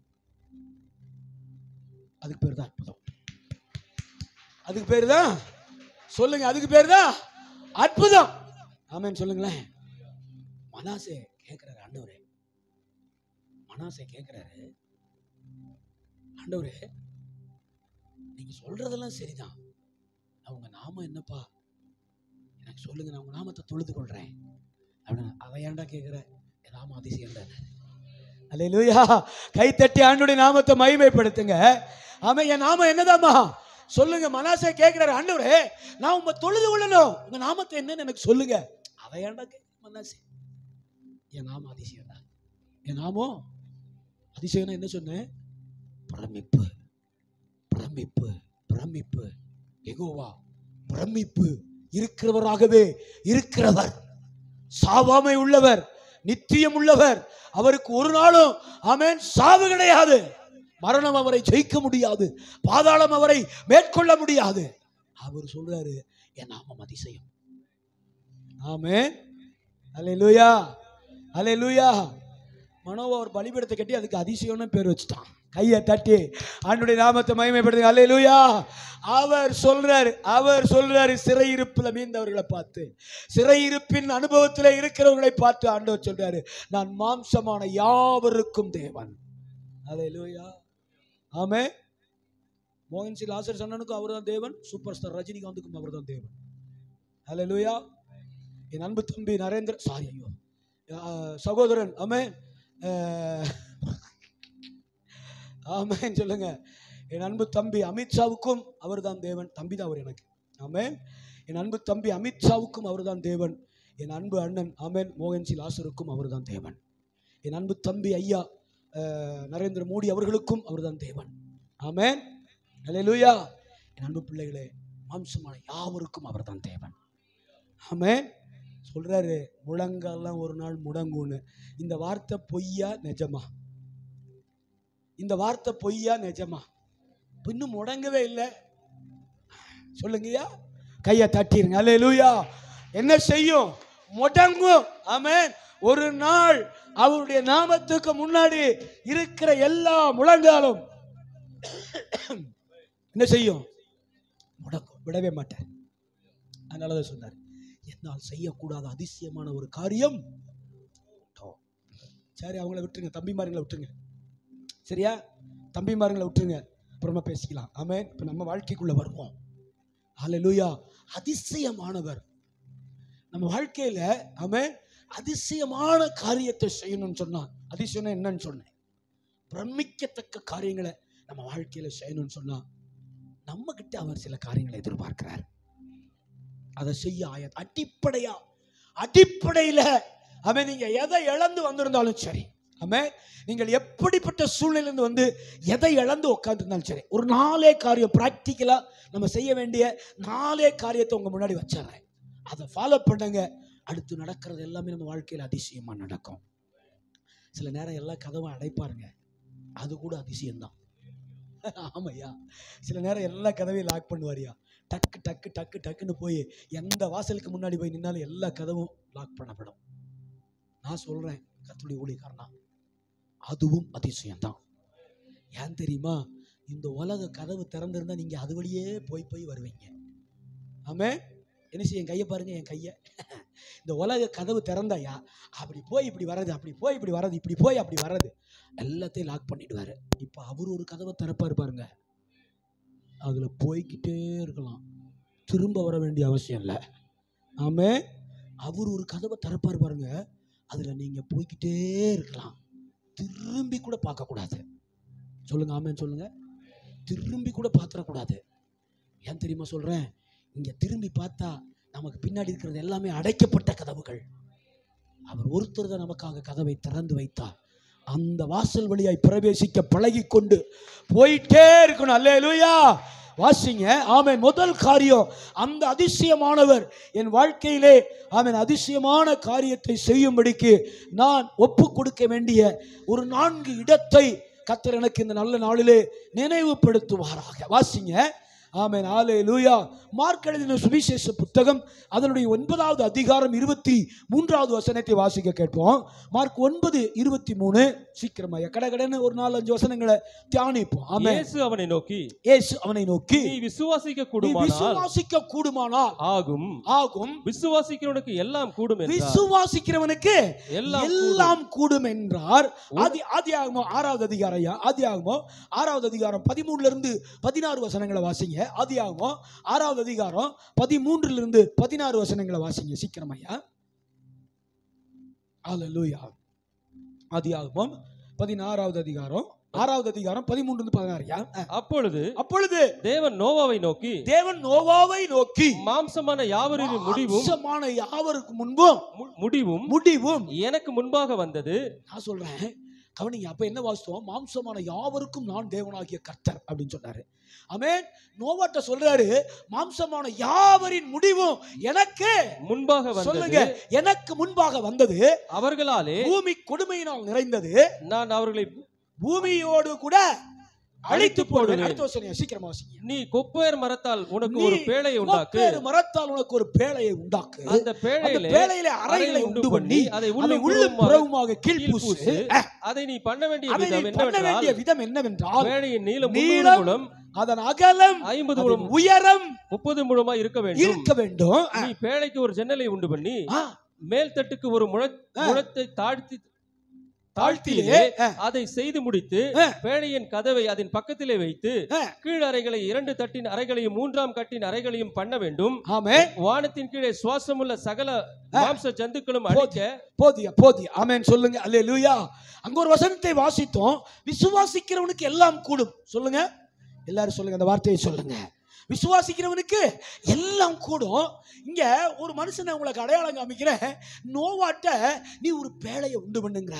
அதுக்கு பேர் தான் அற்புதம் அதுக்கு பேர் தான் சொல்லுங்க அதுக்கு பேர் தான் அற்புதம் ஆமென் சொல்லுங்களேன் மனாசே கேட்கிறாரு ஆண்டவரே மனாசே கேட்கிறாரு ஆண்டவரே நீங்க சொல்றதெல்லாம் சரிதான் நான் உங்க நாமம் என்னப்பா எனக்கு சொல்லுங்க நான் உங்க நாமத்தை தொழுது கொள்றேன் அப்படின்னு அவன் ஏன்டா கேட்கிற என் நாமம் அதிசயம் தானே அல்லேலூயா கை தட்டி ஆண்டுடைய நாமத்தை மகிமைப்படுத்துங்க அவன் என் நாமம் என்னதாம்மா சொல்லுங்க மனாசே கேட்கிறாரு ஆண்டவரே நான் உங்க தொழுது கொள்ளணும் உங்க நாமத்தை என்னன்னு எனக்கு சொல்லுங்க அவன் ஏன்டா கேட்க மனாசே என் நாமம் அதிசயம் தான் என் நாமம் அதிசயம்னா என்ன சொன்னேன் பிரமிப்பு பிரமிப்பு பிரமிப்பு எகோவா பிரமிப்பு இருக்கிறவராகவே இருக்கிறவர் சாவாமை உள்ளவர் நித்தியம் உள்ளவர் அவருக்கு ஒரு நாளும் ஆமென் சாவு கிடையாது மரணம் அவரை ஜெயிக்க முடியாது பாதாளம் அவரை மேற்கொள்ள முடியாது அவர் சொல்றாரு என் நாமம் அதிசயம் ஆமென் அல்லேலூயா அல்லேலூயா மனோவா ஒரு பலிபீடத்தை கட்டி அதுக்கு அதிசயம்னு பேர் வச்சுட்டான் கையை தட்டி ஆண்டுடைய நாமத்தை மகிமைப்படுத்துங்க அல்லேலூயா அவர் சொல்றாரு அவர் சொல்றாரு சிறையிருப்புல மீந்தவர்களை பார்த்து சிறையிருப்பின் அனுபவத்தில் இருக்கிறவர்களை பார்த்து ஆண்டவர் சொல்றாரு நான் மாம்சமான யாவருக்கும் தேவன் அல்லேலூயா ஆமே மோகன் சி லாசர் சன்னனுக்கும் அவர் தான் தேவன் சூப்பர் ஸ்டார் ரஜினிகாந்துக்கும் அவர் தான் தேவன் அல்லேலூயா என் அன்பு தம்பி நரேந்திர சாரி ஐயோ அஹ், சகோதரன் ஆமே அஹ், ஆமென் சொல்லுங்க என் அன்பு தம்பி அமித்ஷாவுக்கும் அவர்தான் தேவன் தம்பி தான் அவர் எனக்கு ஆமென் என் அன்பு தம்பி அமித்ஷாவுக்கும் அவர்தான் தேவன் என் அன்பு அண்ணன் ஆமென் மோகன் சி லாசருக்கும் அவர்தான் தேவன் என் அன்பு தம்பி ஐயா அஹ், நரேந்திர மோடி அவர்களுக்கும் அவர்தான் தேவன் ஆமென் அல்லேலூயா என் அன்பு பிள்ளைகளே மாம்சமான யாவருக்கும் அவர்தான் தேவன் ஆமென் சொல்றாரு முழங்கால்லாம் ஒரு நாள் முடங்குன்னு இந்த வார்த்தை பொய்யா நிஜமா இந்த வார்த்தை பொய்யா நிஜமா இன்னும் முடங்கவே இல்லை சொல்லுங்கய்யா கையை தட்டிருங்க அல்லேலூயா என்ன செய்யும் முடங்கும் ஆமென் ஒரு நாள் அவருடைய நாமத்துக்கு முன்னாடி இருக்கிற எல்லா முழங்காலும் என்ன செய்யும் முடங்கும் விடவே மாட்டார் அதனாலதான் சொன்னார் என்னால் செய்யக்கூடாத அதிசயமான ஒரு காரியம் உண்டோ? சரி அவங்கள விட்டுருங்க தம்பிமாருங்களை விட்டுருங்க சரியா தம்பிமாருங்களை விட்டுருங்க அப்புறமா பேசிக்கலாம் ஆமென் இப்போ நம்ம வாழ்க்கைக்குள்ள வருவோம் ஹalleluya அதிசயமானவர் நம்ம வாழ்க்கையில ஆமென் அதிசயமான காரியத்தை செய்யணும்னு சொன்னான் அதிசயம் என்னன்னு சொன்னேன் பிரமிக்கத்தக்க காரியங்களை நம்ம வாழ்க்கையில செய்யணும்னு சொன்னா நம்ம கிட்ட அவர் சில காரியங்களை எதிர்பார்க்கிறார் அதை செய்ய ஆய அடிப்படையா அடிப்படையில அவன் நீங்க எதை இழந்து வந்திருந்தாலும் சரி ஆமென் நீங்கள் எப்படிப்பட்ட சூழ்நிலையிலிருந்து வந்து எதை இழந்து உட்காந்துருந்தாலும் சரி ஒரு நாளே காரியம் ப்ராக்டிக்கலா நம்ம செய்ய வேண்டிய நாளே காரியத்தை உங்க முன்னாடி வச்சிடுறேன் அதை ஃபாலோ பண்ணுங்க அடுத்து நடக்கிறது எல்லாமே நம்ம வாழ்க்கையில் அதிசயமா நடக்கும் சில நேரம் எல்லா கதவும் அடைப்பாருங்க அது கூட அதிசயம்தான் ஆமையா சில நேரம் எல்லா கதவையும் லாக் பண்ணுவாரியா டக்கு டக்கு டக்கு டக்குன்னு போய் எந்த வாசலுக்கு முன்னாடி போய் நின்னாலும் எல்லா கதவும் லாக் பண்ணப்படும் நான் சொல்றேன் கத்துடைய ஊழியக்காரனா அதுவும் அதிசயம்தான் ஏன் தெரியுமா இந்த உலக கதவு திறந்திருந்தா நீங்க அது வழியே போய் போய் வருவீங்க ஆமே என்ன செய்ய என் கையை பாருங்க என் கையை இந்த உலக கதவு திறந்தாயா அப்படி போய் இப்படி வர்றது அப்படி போய் இப்படி வர்றது இப்படி போய் அப்படி வர்றது எல்லாத்தையும் லாக் பண்ணிடுவாரு இப்போ அவர் ஒரு கதவை திறப்பாரு பாருங்க அதுல போய்க்கிட்டே இருக்கலாம் திரும்ப வர வேண்டிய அவசியம் இல்லை ஆமே அவர் ஒரு கதவை திறப்பாரு பாருங்க அதுல நீங்க போய்க்கிட்டே இருக்கலாம் திரும்பி கூட பார்க்கக்கூடாது சொல்லுங்க ஆமேன்னு சொல்லுங்க திரும்பி கூட பார்த்துடக்கூடாது ஏன் தெரியுமா சொல்றேன் இங்க திரும்பி பார்த்தா நமக்கு பின்னாடி இருக்கிறது எல்லாமே அடைக்கப்பட்ட கதவுகள் அவர் ஒருத்தர் தான் நமக்காக கதவை திறந்து வைத்தார் அந்த வாசல் வழியாய் பிரவேசிக்க பழகி கொண்டு போயிட்டே இருக்கணும் அல்லேலூயா வாசிங்க ஆமென் முதல் காரியம் அந்த அதிசயமானவர் என் வாழ்க்கையிலே ஆமென் அதிசயமான காரியத்தை செய்யும்படிக்கு நான் ஒப்பு கொடுக்க வேண்டிய ஒரு நான்கு இடத்தை கத்தர் எனக்கு இந்த நல்ல நாளிலே நினைவுபடுத்துவாராக வாசிங்க ஆமென் ஆலே லூயா மார்க் எழுதின சுவிசேஷ புத்தகம் அதனுடைய ஒன்பதாவது அதிகாரம் இருபத்தி மூன்றாவது வசனத்தை வாசிக்க கேட்போம் மார்க் ஒன்பது இருபத்தி மூணு சீக்கிரமா கடகடன்னு ஒரு நாலஞ்சு வசனங்களை தியானிப்போம் ஆமென் இயேசு அவனை நோக்கி இயேசு அவனை நோக்கி நீ விசுவாசிக்க நீ கூடுமானால் விசுவாசிக்க கூடுமானால் ஆகும் ஆகும் விசுவாசிக்கிறவனுக்கு எல்லாம் கூடும் என்றார் விசுவாசிக்கிறவனுக்கு எல்லாம் எல்லாம் கூடும் என்றார் ஆதி ஆதி ஆகமோ ஆறாவது அதிகாரம் ஐயா ஆதி ஆகமோ ஆறாவது அதிகாரம் பதிமூணுல இருந்து பதினாறு வசனங்களை வாசிங்க ஆதி ஆகமோ ஆறாவது அதிகாரம் பதிமூன்றுல இருந்து பதினாறு வசனங்களை வாசிங்க சீக்கிரம் ஐயா அல்லேலூயா ஆதி ஆகமம் பதினாறாவது அதிகாரம் ஆறாவது அதிகாரம் பதிமூன்று இருந்து பதினாறு ஐயா அஹ். அப்பொழுது அப்பொழுது தேவன் நோவாவை நோக்கி தேவன் நோவாவை நோக்கி மாம்சமான யாவரின் முடிவும் மாம்சமான யாவருக்கு முன்பும் மு- முடிவும் முடிவும் எனக்கு முன்பாக வந்தது நான் சொல்றேன் கவனிங்க அப்ப என்ன வாசித்தோம் மாம்சமான யாவருக்கும் நான் தேவனாகிய கர்த்தர் அப்படின்னு சொன்னாரு ஆமென் நோவாட்ட சொல்றாரு மாம்சமான யாவரின் முடிவும் எனக்கு முன்பாக சொல்லுங்க வந்தது எனக்கு முன்பாக வந்தது அவர்களாலே பூமி கொடுமையினால் நிறைந்தது நான் அவர்களை பூமியோடு கூட அழித்து அழித்து போடுவேன் போடுவேன். அடுத்த வசனம் சீக்கிரமா வாசிங்க நீ கொப்பேர் மரத்தால் உனக்கு நீ ஒரு பேழையை உண்டாக்கு ஒப்பேறு மரத்தால் உனக்கு ஒரு பேழையை உண்டாக்கு அந்த அந்த பேழையிலே பேழையிலே அறைகளை உண்டு பண்ணி அதை அதை உள்ளும் உள்ளும் புறவுமாக புறவுமாக கீழ்பூசு கீழ்ப்பூசு. அஹ், அதை நீ பண்ண வேண்டிய அதை நீ விதம் பண்ண வேண்டிய என்னவென்றால் விதம் என்னவென்றால் பேழையின் நீளம் நீளம், முன்னூறு முழம் அதன் அகலம் ஐம்பது அதன் முழம் உயரம் முப்பது முழமா இருக்க வேண்டும் இருக்க வேண்டும் நீ பேழைக்கு ஒரு ஜன்னலை உண்டு பண்ணி ஆ, மேல் தட்டுக்கு ஒரு முழ முழத்தை தாழ்த்தி தாழ்த்திலே தாழ்த்தியிலே ஆ, அதை செய்து முடித்து ஆ. பேழையின் கதவை அதன் பக்கத்திலே வைத்து ஆ. கீழ் அறைகளை இரண்டு தட்டின் அறைகளையும் மூன்றாம் கட்டின் அறைகளையும் பண்ண வேண்டும் ஆமே வானத்தின் கீழே சுவாசமுள்ள சகல மாம்ச ஜந்துக்களும் போது. அழிக்க போதிய போதிய ஆமென் சொல்லுங்க அல்லேலூயா அங்க ஒரு வசனத்தை வாசித்தோம் விசுவாசிக்கிறவனுக்கு எல்லாம் கூடும் சொல்லுங்க எல்லாரும் சொல்லுங்க அந்த வார்த்தையை சொல்லுங்க விசுவாசிக்கிறவனுக்கு எல்லாம் கூடும் இங்க ஒரு மனுஷனை உங்களுக்கு அடையாளம் காமிக்கிறேன் நோவாட்ட நீ ஒரு பேழையை உண்டு பண்ணுங்கிறாரு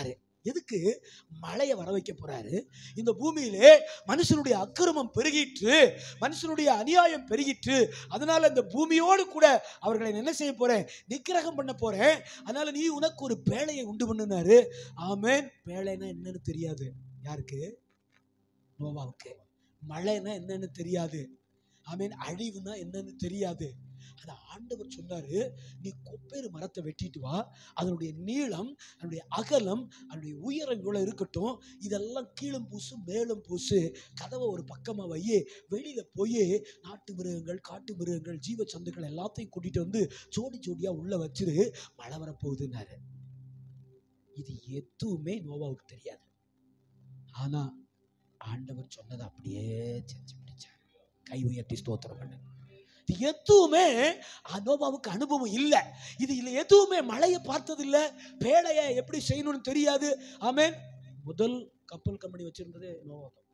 எதுக்கு மழையை வர வைக்க போறாரு இந்த பூமியிலே மனுஷனுடைய அக்கிரமம் பெருகிற்று மனுஷனுடைய அநியாயம் பெருகிற்று அதனால இந்த பூமியோடு கூட அவர்களை நான் என்ன செய்ய போறேன் நிக்கிரகம் பண்ண போறேன் அதனால நீ உனக்கு ஒரு பேழையை உண்டு பண்ணுனாரு ஆமென் பேழைனா என்னன்னு தெரியாது யாருக்கு நோவாவுக்கு மழைனா என்னன்னு தெரியாது ஆமென் அழிவுனா என்னன்னு தெரியாது அது ஆண்டவர் சொன்னாரு நீ கொப்பேறு மரத்தை வெட்டிட்டு வா அதனுடைய நீளம் அதனுடைய அகலம் அதனுடைய உயரம் இவ்வளோ இருக்கட்டும் இதெல்லாம் கீழும் பூசு மேலும் பூசு கதவை ஒரு பக்கமாக வையே வெளியில போய் நாட்டு மிருகங்கள் காட்டு மிருகங்கள் ஜீவ சந்துக்கள் எல்லாத்தையும் கூட்டிட்டு வந்து ஜோடி ஜோடியா உள்ள வச்சிரு மழை வரப்போகுதுன்னாரு இது எதுவுமே நோவாவுக்கு தெரியாது ஆனா ஆண்டவர் சொன்னதை அப்படியே செஞ்சு முடிச்சார் கை உயர்த்தி ஸ்தோத்திரம் பண்ணு இது எதுவுமே நோவாவுக்கு அனுபவம் இல்லை இது இல்லை எதுவுமே மழையை பார்த்தது இல்லை பேழையை எப்படி செய்யணும்னு தெரியாது ஆமென் முதல் கப்பல் கம்பெனி வச்சிருந்தது நோவா தான்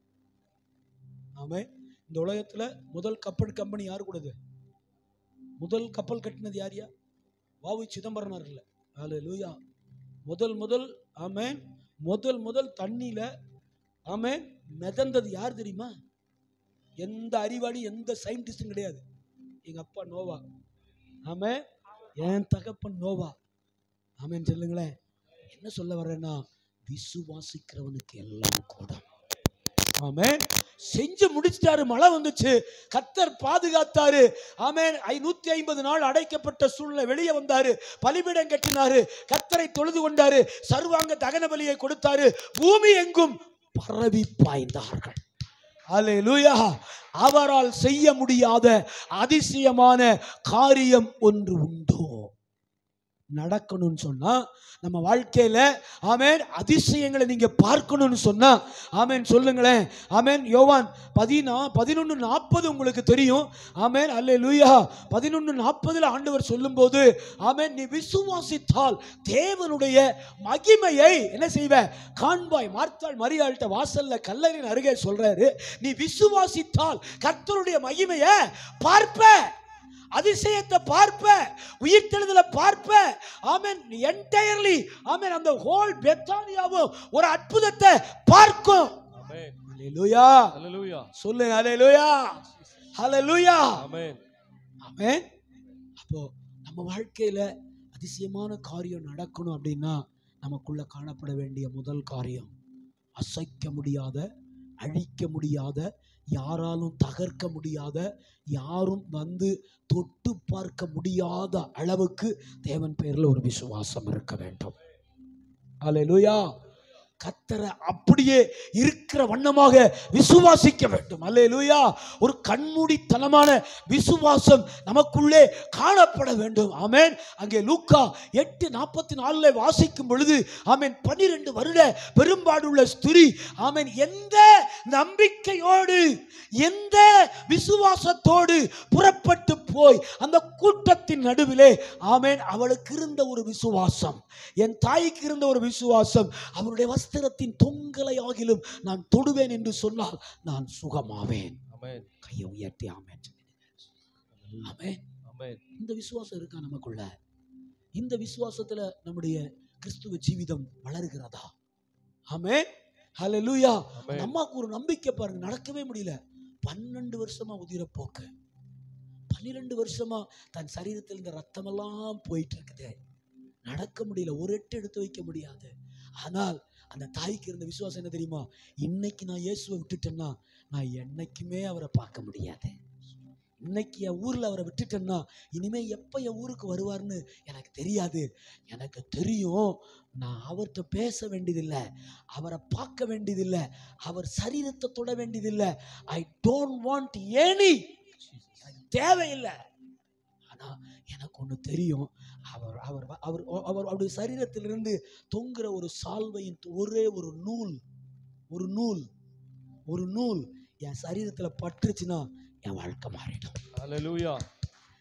ஆமென் இந்த உலகத்துல முதல் கப்பல் கம்பெனி யாரு கூடது முதல் கப்பல் கட்டினது யார் யா வாவு சிதம்பரனார் இல்லை ஆளு லூயா முதல் முதல் ஆமென் முதல் முதல் தண்ணியில ஆமென் மிதந்தது யார் தெரியுமா எந்த அறிவாளி எந்த சயின்டிஸ்டும் கிடையாது எங்க அப்பா நோவா ஆமே என் தகப்பன் நோவா ஆமென் சொல்லுங்களேன் என்ன சொல்ல வர்றேன்னா விசுவாசிக்கிறவனுக்கு எல்லாம் கூட ஆமென் செஞ்சு முடிச்சிட்டாரு மழை வந்துச்சு கத்தர் பாதுகாத்தாரு ஆமென் ஐநூத்தி ஐம்பது நாள் அடைக்கப்பட்ட சூழ்நிலை வெளியே வந்தாரு பலிபீடம் கட்டினாரு கத்தரை தொழுது கொண்டாரு சர்வாங்க தகன பலியை கொடுத்தாரு பூமி எங்கும் பரவி பாய்ந்தார்கள் அல்லேலூயா அவரால் செய்ய முடியாத அதிசயமான காரியம் ஒன்று உண்டோ நடக்கணும்னு சொன்னா நம்ம வாழ்க்கையில ஆமென் அதிசயங்களை நீங்க பார்க்கணும்னு சொன்னா ஆமென் சொல்லுங்களேன் ஆமென் யோவான் பதினா பதினொன்று நாற்பது உங்களுக்கு தெரியும் ஆமென் அல்லே லூயா பதினொன்று நாற்பதுல ஆண்டவர் சொல்லும்போது ஆமென் நீ விசுவாசித்தால் தேவனுடைய மகிமையை என்ன செய்வ காண்பாய் மார்த்தாள் மரியாள்கிட்ட வாசல்ல கல்லறின் அருகே சொல்றாரு நீ விசுவாசித்தால் கர்த்தருடைய மகிமையை பார்ப்ப அதிசயத்தை பார்ப்ப உயிர்த்தெழுதலை பார்ப்ப ஆமென் என்டையர்லி ஆமென் அந்த ஹோல் பெத்தானியாவும் ஒரு அற்புதத்தை பார்க்கும் ஆமென் ஹalleluya ஹalleluya சொல்லு ஹalleluya ஹalleluya ஆமென் ஆமென் அப்போ நம்ம வாழ்க்கையில அதிசயமான காரியம் நடக்கணும் அப்படின்னா நமக்குள்ள காணப்பட வேண்டிய முதல் காரியம் அசைக்க முடியாத அழிக்க முடியாத யாராலும் தகர்க்க முடியாத யாரும் வந்து தொட்டு பார்க்க முடியாத அளவுக்கு தேவன் பேர்ல ஒரு விசுவாசம் இருக்க வேண்டும் அல்லேலூயா கத்தரை அப்படியே இருக்கிற வண்ணமாக விசுவாசிக்க வேண்டும் அல்லேலூயா ஒரு கண்மூடித்தனமான விசுவாசம் நமக்குள்ளே காணப்பட வேண்டும் ஆமென் அங்கே லூக்கா எட்டு நாற்பத்தி நாலுல வாசிக்கும் பொழுது ஆமென் பன்னிரெண்டு வருட பெரும்பாடுள்ள ஸ்திரீ ஆமென் எந்த நம்பிக்கையோடு எந்த விசுவாசத்தோடு புறப்பட்டு போய் அந்த கூட்டத்தின் நடுவிலே ஆமென் அவளுக்கு இருந்த ஒரு விசுவாசம் என் தாய்க்கு இருந்த ஒரு விசுவாசம் அவருடைய வஸ்திரத்தின் தொங்கலை ஆகிலும் நான் தொடுவேன் என்று சொன்னால் நான் சுகமாவேன் ஆமென் கையை உயர்த்தி ஆமென் ஆமென் ஆமென் இந்த விசுவாசம் இருக்கா நமக்குள்ள இந்த விசுவாசத்துல நம்முடைய கிறிஸ்துவ ஜீவிதம் வளருகிறதா ஆமென் ஹalleluya ஆமென் அம்மாவுக்கு ஒரு நம்பிக்கை பாருங்க நடக்கவே முடியல பன்னெண்டு வருஷமா உதிர போக்கு பன்னிரெண்டு வருஷமா தன் சரீரத்தில் இந்த ரத்தமெல்லாம் போயிட்டு இருக்குது நடக்க முடியல ஒரு எட்டு எடுத்து வைக்க முடியாது ஆனால் அந்த தாய்க்கு இருந்த விசுவாசம் என்ன தெரியுமா இன்னைக்கு நான் இயேசுவை விட்டுட்டேன்னா நான் என்னைக்குமே அவரை பார்க்க முடியாது இன்னைக்கு என் ஊர்ல அவரை விட்டுட்டேன்னா இனிமே எப்ப என் ஊருக்கு வருவார்னு எனக்கு தெரியாது எனக்கு தெரியும் நான் அவர்கிட்ட பேச வேண்டியதில்லை அவரை பார்க்க வேண்டியதில்லை அவர் சரீரத்தை தொட வேண்டியதில்லை ஐ டோன்ட் வாண்ட் எனி தேவையில்லை ஆனா எனக்கு ஒன்று தெரியும் அவர் அவர் அவர் அவர் அவருடைய சரீரத்திலிருந்து தொங்குற ஒரு சால்வையின் ஒரே ஒரு நூல் ஒரு நூல் ஒரு நூல் என் சரீரத்தில் பட்டுருச்சுன்னா என் வாழ்க்கை மாறிடும் ஹalleluya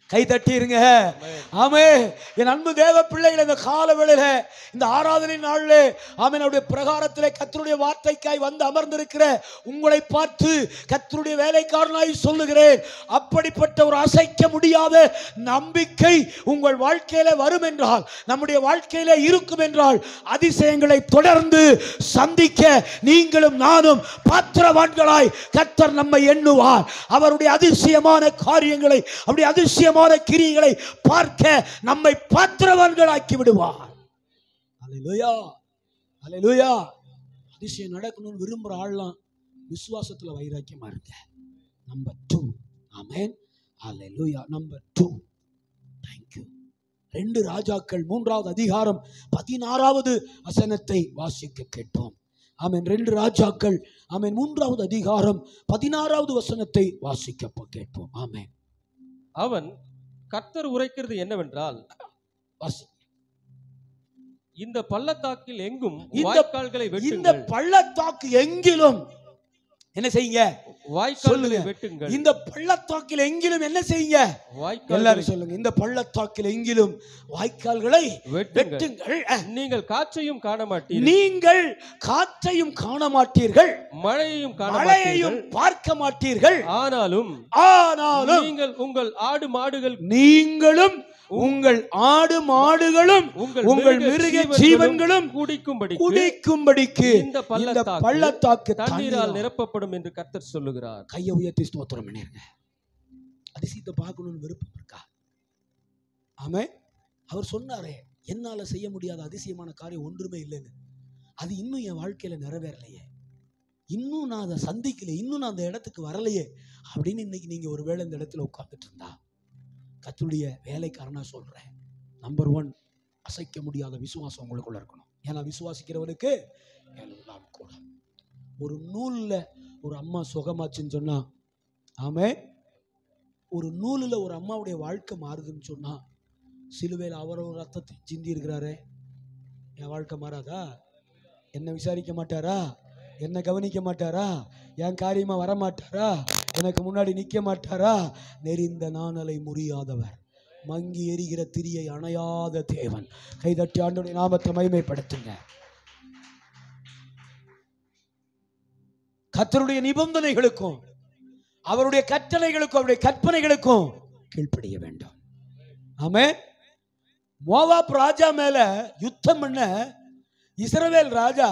கை தட்டிருங்க ஆமே என் அன்பு தேவ பிள்ளைகள் இந்த கால வேளையில இந்த ஆராதனை நாளிலே ஆமென் அவருடைய பிரகாரத்திலே கர்த்தருடைய வார்த்தைக்காய் வந்து அமர்ந்திருக்கிற உங்களை பார்த்து கர்த்தருடைய வேலைக்காரனாய் சொல்லுகிறேன் அப்படிப்பட்ட ஒரு அசைக்க முடியாத நம்பிக்கை உங்கள் வாழ்க்கையில வரும் என்றால் நம்முடைய வாழ்க்கையில இருக்கும் என்றால் அதிசயங்களை தொடர்ந்து சந்திக்க நீங்களும் நானும் பாத்திரவான்களாய் கர்த்தர் நம்மை எண்ணுவார் அவருடைய அதிசயமான காரியங்களை அவருடைய அதிசயமான கிரியைகளை பார்க்க நம்மை பாத்திரவான்களாக்கி விடுவார் அல்லேலூயா அல்லேலூயா அதிசயம் நடக்கணும்னு விரும்புகிற ஆள்லாம் விசுவாசத்துல வைராக்கியமா இருங்க number two amen hallelujah number two thank you ரெண்டு ராஜாக்கள் மூன்றாவது அதிகாரம் பதினாறாவது வசனத்தை வாசிக்க கேட்டோம் ஆமென் ரெண்டு ராஜாக்கள் ஆமென் மூன்றாவது அதிகாரம் பதினாறாவது வசனத்தை வாசிக்க கேட்போம் ஆமென் அவன் கர்த்தர் உரைக்கிறது என்னவென்றால் வாசி இந்த பள்ளத்தாக்கில் எங்கும் இந்த- வாய்க்கால்களை இந்த வெட்டுங்கள் பள்ளத்தாக்கு எங்கிலும் என்ன செய்யுங்க வாய்க்கால்களை சொல்லுங்க. வெட்டுங்கள் இந்த பள்ளத்தாக்கில் எங்கிலும் என்ன செய்யுங்க வாய்க்கால்களை எல்லாரும் சொல்லுங்க இந்த பள்ளத்தாக்கில் எங்கிலும் வாய்க்கால்களை வெட்டுங்கள் வெட்டுங்கள் நீங்கள் காற்றையும் காண மாட்டீர்கள் நீங்கள் காற்றையும் காண மாட்டீர்கள் மழையையும் காண மழையையும் மாட்டீர்கள் பார்க்க மாட்டீர்கள் ஆனாலும் ஆனாலும் நீங்கள் உங்கள் ஆடு மாடுகள் நீங்களும் உங்கள் ஆடு மாடுகளும் உங்கள் உங்கள் மிருக ஜீவன்களும் குடிக்கும்படி குடிக்கும்படிக்கு இந்த இந்த பள்ளத்தாக்கு பள்ளத்தாக்கு தண்ணீரால் தண்ணீரால் நிரப்பப்படும் என்று கர்த்தர் சொல்லுகிறார் கையை உயர்த்தி ஸ்தோத்திரம் பண்ணிருங்க அதிசயத்தை பார்க்கணும்னு விருப்பம் இருக்கா ஆமே அவர் சொன்னாரே என்னால செய்ய முடியாத அதிசயமான காரியம் ஒன்றுமே இல்லைன்னு அது இன்னும் என் வாழ்க்கையில நிறைவேறலையே இன்னும் நான் அதை சந்திக்கல இன்னும் நான் அந்த இடத்துக்கு வரலையே அப்படின்னு இன்னைக்கு நீங்க ஒருவேளை இந்த இடத்துல உட்கார்ந்துட்டு இருந்தா கத்துடைய வேலைக்காரனா சொல்றேன் நம்பர் ஒன் அசைக்க முடியாத விசுவாசம் உங்களுக்குள்ள இருக்கணும் ஏன்னா விசுவாசிக்கிறவனுக்கு எல்லாம் கூட ஒரு நூல்ல ஒரு அம்மா சுகமாச்சுன்னு சொன்னா ஆமே ஒரு நூலில் ஒரு அம்மாவுடைய வாழ்க்கை மாறுதுன்னு சொன்னா சிலுவையில் அவர் ஒரு ரத்தத்தை சிந்தி இருக்கிறாரே என் வாழ்க்கை மாறாதா என்ன விசாரிக்க மாட்டாரா என்ன கவனிக்க மாட்டாரா என் காரியமா வர மாட்டாரா எனக்கு முன்னாடி நிற்க மாட்டாரா நெறிந்த நாணலை முறியாதவர் மங்கி எரிகிற திரியை அணையாத தேவன் கைதட்டி ஆண்டுடைய நாமத்தை மகிமைப்படுத்துங்க கர்த்தருடைய நிபந்தனைகளுக்கும் அவருடைய கட்டளைகளுக்கும் அவருடைய கற்பனைகளுக்கும் கீழ்ப்படிய வேண்டும் ஆமே மோவாப் ராஜா மேல யுத்தம் பண்ண இஸ்ரவேல் ராஜா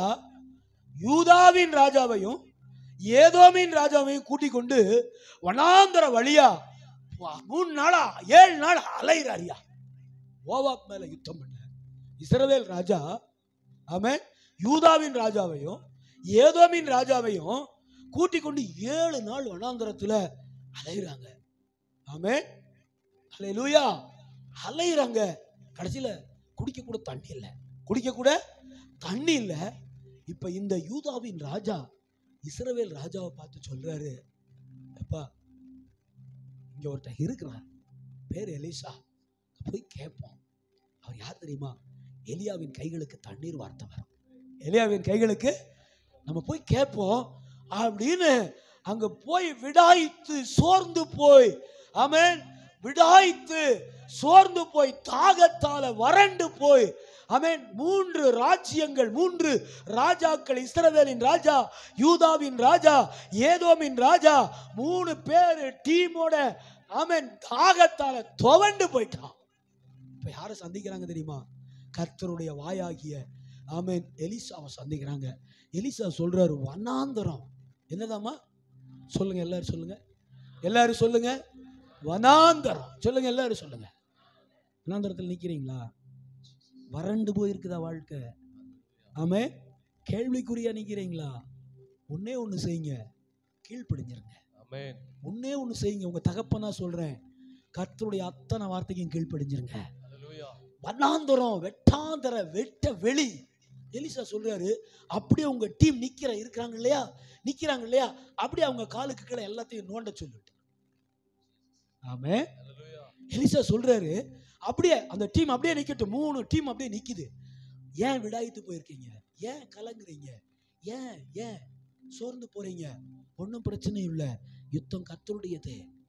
யூதாவின் ராஜாவையும் ஏதோமின் ராஜாவையும் கூட்டிக் கொண்டு வனாந்தர வழியா வா- மூணு நாளா ஏழு நாள் அலைகிறாரியா மோவாப் மேல யுத்தம் பண்ண இஸ்ரவேல் ராஜா ஆமே யூதாவின் ராஜாவையும் ஏதோமின் ராஜாவையும் கூட்டிக் கொண்டு ஏழு நாள் வனாந்தரத்துல அலைகிறாங்க ஆமே அலையிலூயா அலையிறாங்க கடைசியில குடிக்க கூட தண்ணி இல்லை குடிக்க கூட தண்ணி இல்லை இப்ப இந்த யூதாவின் ராஜா இஸ்ரவேல் ராஜாவை பார்த்து சொல்றாரு அப்பா இங்க ஒருத்தன் இருக்கிறான் பேர் எலிசா போய் கேட்போம் அவர் யார் தெரியுமா எலியாவின் கைகளுக்கு தண்ணீர் வார்த்தவர் எலியாவின் கைகளுக்கு நம்ம போய் கேட்போம் அப்படின்னு அங்க போய் விடாய்த்து சோர்ந்து போய் ஆமென் விடாய்த்து சோர்ந்து போய் தாகத்தால வறண்டு போய் ஆமென் மூன்று ராஜ்யங்கள் மூன்று ராஜாக்கள் இஸ்ரவேலின் ராஜா யூதாவின் ராஜா ஏதோமின் ராஜா மூணு பேர் டீமோட ஆமென் தாகத்தால துவண்டு போயிட்டான் இப்ப யாரை சந்திக்கிறாங்க தெரியுமா கர்த்தருடைய வாயாகிய ஆமென் எலிசாவை சந்திக்கிறாங்க எலிசா சொல்றாரு வனாந்தரம் என்னதாம்மா சொல்லுங்க எல்லாரும் சொல்லுங்க எல்லாரும் சொல்லுங்க வனாந்தரம் சொல்லுங்க எல்லாரும் சொல்லுங்க வனாந்தரத்தில் நிக்கிறீங்களா வறண்டு போயிருக்குதா வாழ்க்கை ஆமே கேள்விக்குறியா நிக்கிறீங்களா ஒண்ணே ஒண்ணு செய்யுங்க கீழ்ப்படிஞ்சிருங்க ஆமென் ஒண்ணே ஒண்ணு செய்யுங்க உங்க தகப்பனா சொல்றேன் கர்த்தருடைய அத்தனை வார்த்தைக்கும் கீழ்ப்படிஞ்சிருங்க ஹalleluya வண்ணாந்தரம் வெட்டாந்தர வெட்ட வெளி எலிசா சொல்றாரு அப்படியே உங்க டீம் நிக்கிற இருக்கிறாங்க இல்லையா நிக்கிறாங்க இல்லையா அப்படியே அவங்க காலுக்கு கீழே எல்லாத்தையும் நோண்ட சொல்லிட்டு ஆமே ஹalleluya எலிசா சொல்றாரு அப்படியே அந்த டீம் அப்படியே நிக்கட்டும் மூணு டீம் அப்படியே நிக்குது ஏன் விடாய்த்து போயிருக்கீங்க ஏன் கலங்குறீங்க ஏன் ஏன் சோர்ந்து போறீங்க ஒன்றும் பிரச்சனை இல்லை யுத்தம் கத்தருடையது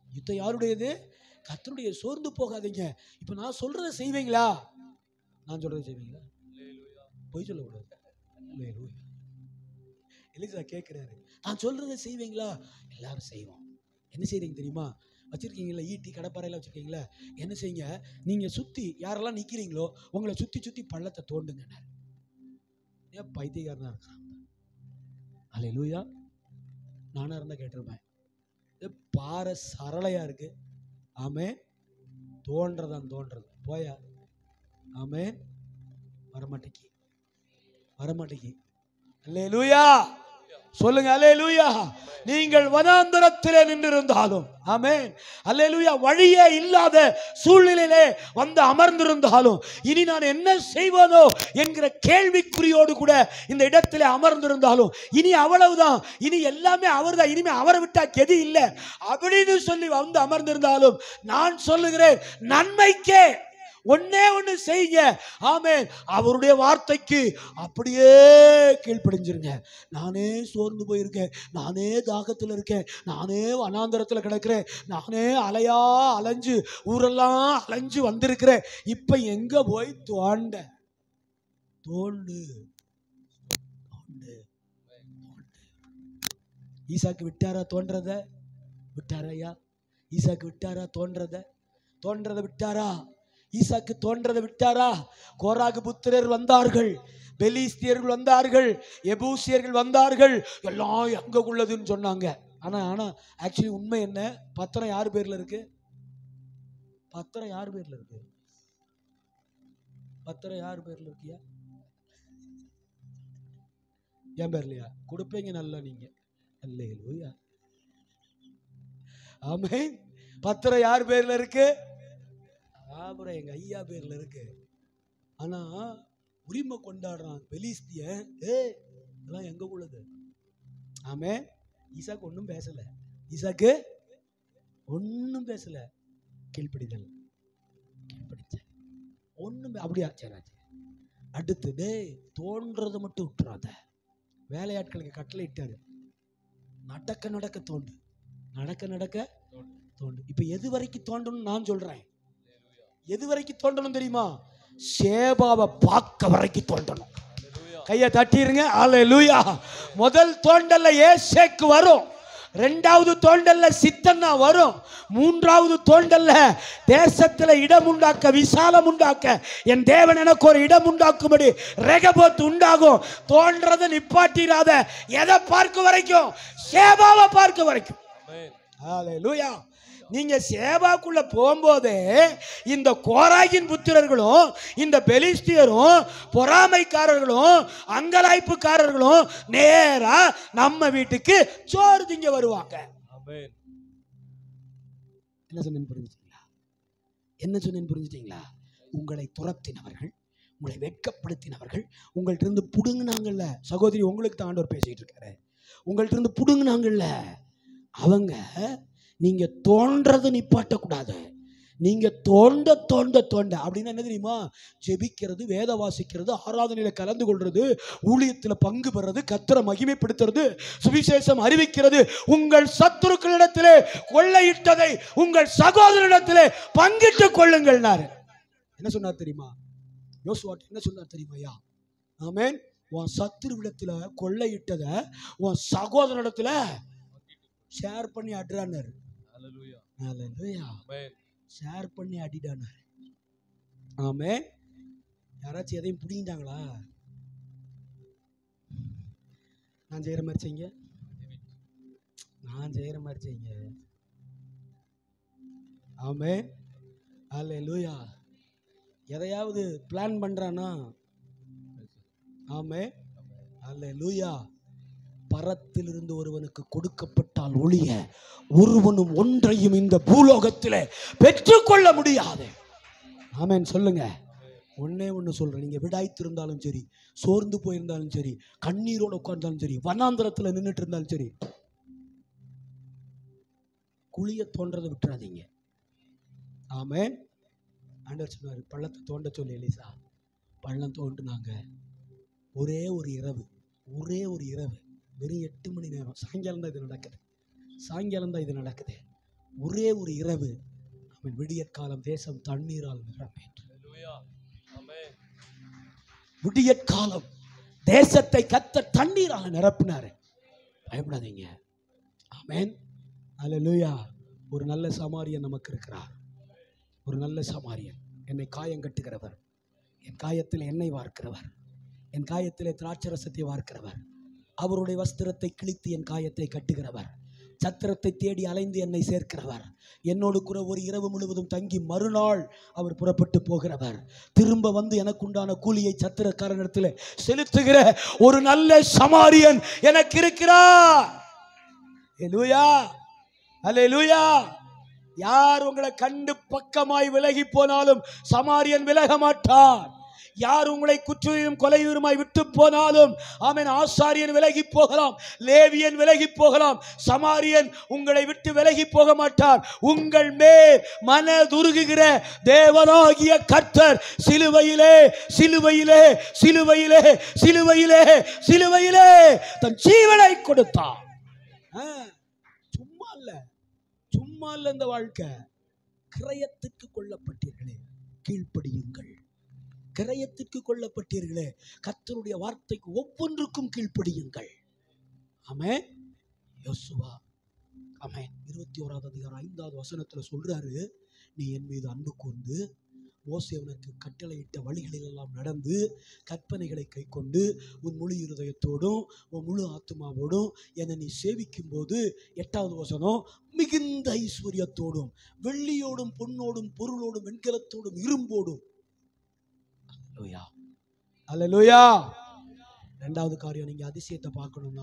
யுத்தம் யாருடையது கர்த்தருடைய சோர்ந்து போகாதீங்க இப்போ நான் சொல்றதை செய்வீங்களா நான் சொல்றதை செய்வீங்களா பொய் சொல்லக்கூடாது அல்லேலூயா. எலிசா கேட்குறாரு நான் சொல்றதை செய்வீங்களா எல்லாரும் செய்வோம் என்ன செய்றீங்க தெரியுமா வச்சிருக்கீங்களா ஈட்டி கடப்பாறையெல்லாம் வச்சிருக்கீங்களா என்ன செய்யுங்க நீங்க சுத்தி யாரெல்லாம் நிக்கிறீங்களோ உங்களை சுத்தி சுத்தி பள்ளத்தை தோண்டுங்க ஏன் பைத்தியக்காரனா இருக்கான் அல்லேலூயா நானா இருந்தா கேட்டிருப்பேன் இது பாறை சரளையா இருக்கு ஆமே தோன்றதான் தோன்றது போயா ஆமே வரமாட்டேக்கி வரமாட்டேங்கி அல்லேலூயா சொல்லுங்க அல்லேலூயா நீங்கள் வனாந்தரத்திலே நின்றிருந்தாலும் ஆமென் அல்லேலூயா வழியே இல்லாத சூழ்நிலையிலே வந்து அமர்ந்திருந்தாலும் இனி நான் என்ன செய்வதோ என்கிற கேள்விக்குறியோடு கூட இந்த இடத்திலே அமர்ந்திருந்தாலும் இனி அவ்வளவுதான் இனி எல்லாமே அவர்தான் இனிமே அவரை விட்டா கெதி இல்லை அப்படின்னு சொல்லி வந்து அமர்ந்திருந்தாலும் நான் சொல்லுகிறேன் நன்மைக்கே ஒன்னே ஒண்ணு செய்யுங்க ஆமென் அவருடைய வார்த்தைக்கு அப்படியே கீழ்ப்படிஞ்சிருங்க நானே சோர்ந்து போயிருக்கேன் நானே தாகத்தில் இருக்கேன் நானே வனாந்தரத்தில் கிடக்கிறேன் நானே அலையா அலைஞ்சு ஊரெல்லாம் அலைஞ்சு வந்திருக்கிறேன் இப்ப எங்க போய் தோண்ட தோண்டு தோண்டு தோண்டு. ஈசாக்கு விட்டாரா தோன்றத விட்டாரா ஐயா ஈசாக்கு விட்டாரா தோன்றத தோன்றத விட்டாரா ஈசாக்கு தோன்றதை விட்டாரா கோராகு புத்திரர் வந்தார்கள் பெலிஸ்தியர்கள் வந்தார்கள் எபூசியர்கள் வந்தார்கள் எல்லாம் எங்க உள்ளதுன்னு சொன்னாங்க ஆனா ஆனா ஆக்சுவலி உண்மை என்ன பத்திரம் யார் பேர்ல இருக்கு பத்திரம் யார் பேர்ல இருக்கு பத்திரம் யார் பேர்ல இருக்கியா என் பேர்லையா கொடுப்பீங்க நல்லா நீங்க அல்லேலூயா ஆமே பத்திரம் யார் பேர்ல இருக்கு அப்புறம் எங்க ஐயா பேர்ல இருக்கு ஆனா உரிமை கொண்டாடுறான் பெலிஸ்திய ஏ இதெல்லாம் எங்க உள்ளது ஆமே ஈசாக்கு ஒன்றும் பேசல ஈசாக்கு ஒன்றும் பேசல கீழ்ப்படிதல் கீழ்ப்படிச்சல் ஒன்றும் அப்படியா சரி சரி. அடுத்து டேய் தோன்றதை மட்டும் விட்டுறாத வேலையாட்களுக்கு கட்டளை இட்டாரு நடக்க நடக்க தோண்டு நடக்க நடக்க தோண்டு இப்போ எது வரைக்கும் தோண்டணும்னு நான் சொல்றேன் எது வரைக்கும் தோண்டணும் தெரியுமா சேபாவை பார்க்க வரைக்கும் தோண்டணும் கையை தட்டிருங்க அல்லேலூயா முதல் தோண்டல்ல ஏசேக்கு வரும் ரெண்டாவது தோண்டல்ல சித்தன்னா வரும் மூன்றாவது தோண்டல்ல தேசத்துல இடம் உண்டாக்க விசாலம் உண்டாக்க என் தேவன் எனக்கு ஒரு இடம் உண்டாக்கும்படி ரெகபோத் உண்டாகும் தோன்றதை நிப்பாட்டிராத எதை பார்க்க வரைக்கும் சேபாவை பார்க்க வரைக்கும் ஹalleluya நீங்க சேவாக்குள்ள போகும்போதே இந்த கோராகின் புத்திரர்களும் இந்த பெலிஸ்தியரும் பொறாமைக்காரர்களும் அங்கலாய்ப்புக்காரர்களும் நேரா நம்ம வீட்டுக்கு சோறு திங்க வருவாங்க ஆமென் என்ன சொன்னேன்னு புரிஞ்சுட்டீங்களா என்ன சொன்னேன்னு புரிஞ்சுட்டீங்களா உங்களை துரத்தினவர்கள் உங்களை வெட்கப்படுத்தினவர்கள் உங்கள்ட்ட இருந்து புடுங்கினாங்கல்ல சகோதரி உங்களுக்கு தான் ஆண்டவர் பேசிட்டு இருக்காரு உங்கள்ட்ட இருந்து புடுங்கினாங்கல்ல அவங்க நீங்க தோன்றதை நிப்பாட்டக்கூடாது நீங்க தோண்ட தோண்ட தோண்ட அப்படின்னா என்ன தெரியுமா ஜெபிக்கிறது வேத வாசிக்கிறது ஆராதனையில கலந்து கொள்றது ஊழியத்துல பங்கு பெறது கத்தரை மகிமைப்படுத்துறது சுவிசேஷம் அறிவிக்கிறது உங்கள் சத்துருக்களிடத்திலே கொள்ளையிட்டதை உங்கள் சகோதரிடத்திலே பங்கிட்டுக் கொள்ளுங்கள்னாரு என்ன சொன்னார் தெரியுமா யோசுவாட் என்ன சொன்னார் தெரியுமா ஐயா ஆமென் உன் சத்துருவிடத்துல கொள்ளையிட்டதை உன் சகோதரிடத்துல ஷேர் பண்ணி அட்றான்னாரு ஹalleluya ஹalleluya ஆமென் ஷேர் பண்ணி அடிடானாரு ஆமே யாராச்சும் எதையும் பிடிங்கிட்டாங்களா நான் செய்கிற மாதிரி செய்யுங்க நான் செய்கிற மாதிரி செய்யுங்க ஆமே அல்ல லூயா எதையாவது பிளான் பண்ணுறானா ஆமே அல்ல லூயா பரத்திலிருந்து ஒருவனுக்கு கொடுக்கப்பட்டால் ஒழிய ஒருவனும் ஒன்றையும் இந்த பூலோகத்திலே பெற்றுக்கொள்ள முடியாது ஆமென் சொல்லுங்க ஒண்ணே ஒன்று சொல்றேன் நீங்க விடாய்த்திருந்தாலும் சரி சோர்ந்து போயிருந்தாலும் சரி கண்ணீரோட உட்கார்ந்தாலும் சரி வனாந்திரத்துல நின்றுட்டு இருந்தாலும் சரி குழிய தோன்றதை விட்டுறாதீங்க ஆமென் ஆண்டவர் சொன்னார் பள்ளத்தை தோண்ட சொல்லி எலிசா பள்ளம் தோண்டுனாங்க ஒரே ஒரு இரவு ஒரே ஒரு இரவு வெறும் எட்டு மணி நேரம் சாயங்காலம் தான் இது நடக்குது சாயங்காலம் தான் இது நடக்குது ஒரே ஒரு இரவு அவன் விடியற் காலம் தேசம் தண்ணீரால் நிரம்பிற்று ஆமென் விடியற் காலம் தேசத்தை கத்த தண்ணீரால் நிரப்பினாரு பயப்படாதீங்க ஆமென் அல்லேலூயா ஒரு நல்ல சமாரியன் நமக்கு இருக்கிறார் ஒரு நல்ல சமாரியன் என்னை காயம் கட்டுகிறவர் என் காயத்தில் எண்ணெய் வார்க்கிறவர் என் காயத்திலே திராட்சரசத்தை வார்க்கிறவர் அவருடைய வஸ்திரத்தை கிழித்து என் காயத்தை கட்டுகிறவர் சத்திரத்தை தேடி அலைந்து என்னை சேர்க்கிறவர் என்னோடு கூட ஒரு இரவு முழுவதும் தங்கி மறுநாள் அவர் புறப்பட்டு போகிறவர் திரும்ப வந்து எனக்குண்டான கூலியை சத்திரக்காரனிடத்தில் செலுத்துகிற ஒரு நல்ல சமாரியன் எனக்கு இருக்கிறார் அல்லேலூயா அல்லேலூயா யார் உங்களை கண்டு பக்கமாய் விலகி போனாலும் சமாரியன் விலக மாட்டார் யார் உங்களை குற்றையும் கொலையுருமாய் விட்டு போனாலும் ஆமென் ஆசாரியன் விலகி போகலாம் லேவியன் விலகி போகலாம் சமாரியன் உங்களை விட்டு விலகி போக மாட்டார் உங்கள் மேல் மனதுருகுகிற தேவனாகிய கர்த்தர் சிலுவையிலே சிலுவையிலே சிலுவையிலே சிலுவையிலே சிலுவையிலே தன் ஜீவனை கொடுத்தார் ஆ, சும்மா இல்ல சும்மா இல்ல இந்த வாழ்க்கை கிரயத்துக்கு கொல்லப்பட்டீர்களே கீழ்ப்படியுங்கள் கிரயத்திற்கு கொல்லப்பட்டீர்களே கர்த்தருடைய வார்த்தைக்கு ஒவ்வொன்றுக்கும் கீழ்ப்படியுங்கள் ஆமென் யோசுவா ஆமென் இருபத்தி ஓராவது அதிகாரம் ஐந்தாவது வசனத்துல சொல்றாரு நீ என் மீது அன்பு கூர்ந்து மோசே உனக்கு கட்டளையிட்ட வழிகளிலெல்லாம் நடந்து கற்பனைகளை கைக்கொண்டு உன் முழு இருதயத்தோடும் உன் முழு ஆத்மாவோடும் என்னை நீ சேவிக்கும் போது எட்டாவது வசனம் மிகுந்த ஐஸ்வர்யத்தோடும் வெள்ளியோடும் பொன்னோடும் பொருளோடும் வெண்கலத்தோடும் இரும்போடும் அல்லேலூயா அல்லேலூயா ரெண்டாவது காரியம் நீங்க அதிசயத்தை பார்க்கணும்னா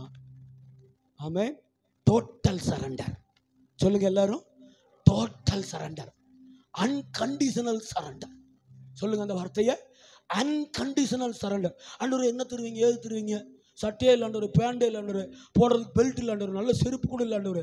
ஆமே டோட்டல் சரண்டர் சொல்லுங்க எல்லாரும் டோட்டல் சரண்டர் அன்கண்டிஷனல் சரண்டர் சொல்லுங்க அந்த வார்த்தையை அன்கண்டிஷனல் சரண்டர் அண்டவர் என்ன தருவீங்க ஏது தருவீங்க சட்டையே இல்லாண்டவர் பேண்டே இல்லாண்டவர் போடுறதுக்கு பெல்ட் இல்லாண்டவர் நல்ல செருப்பு கூட இல்லாண்டவர்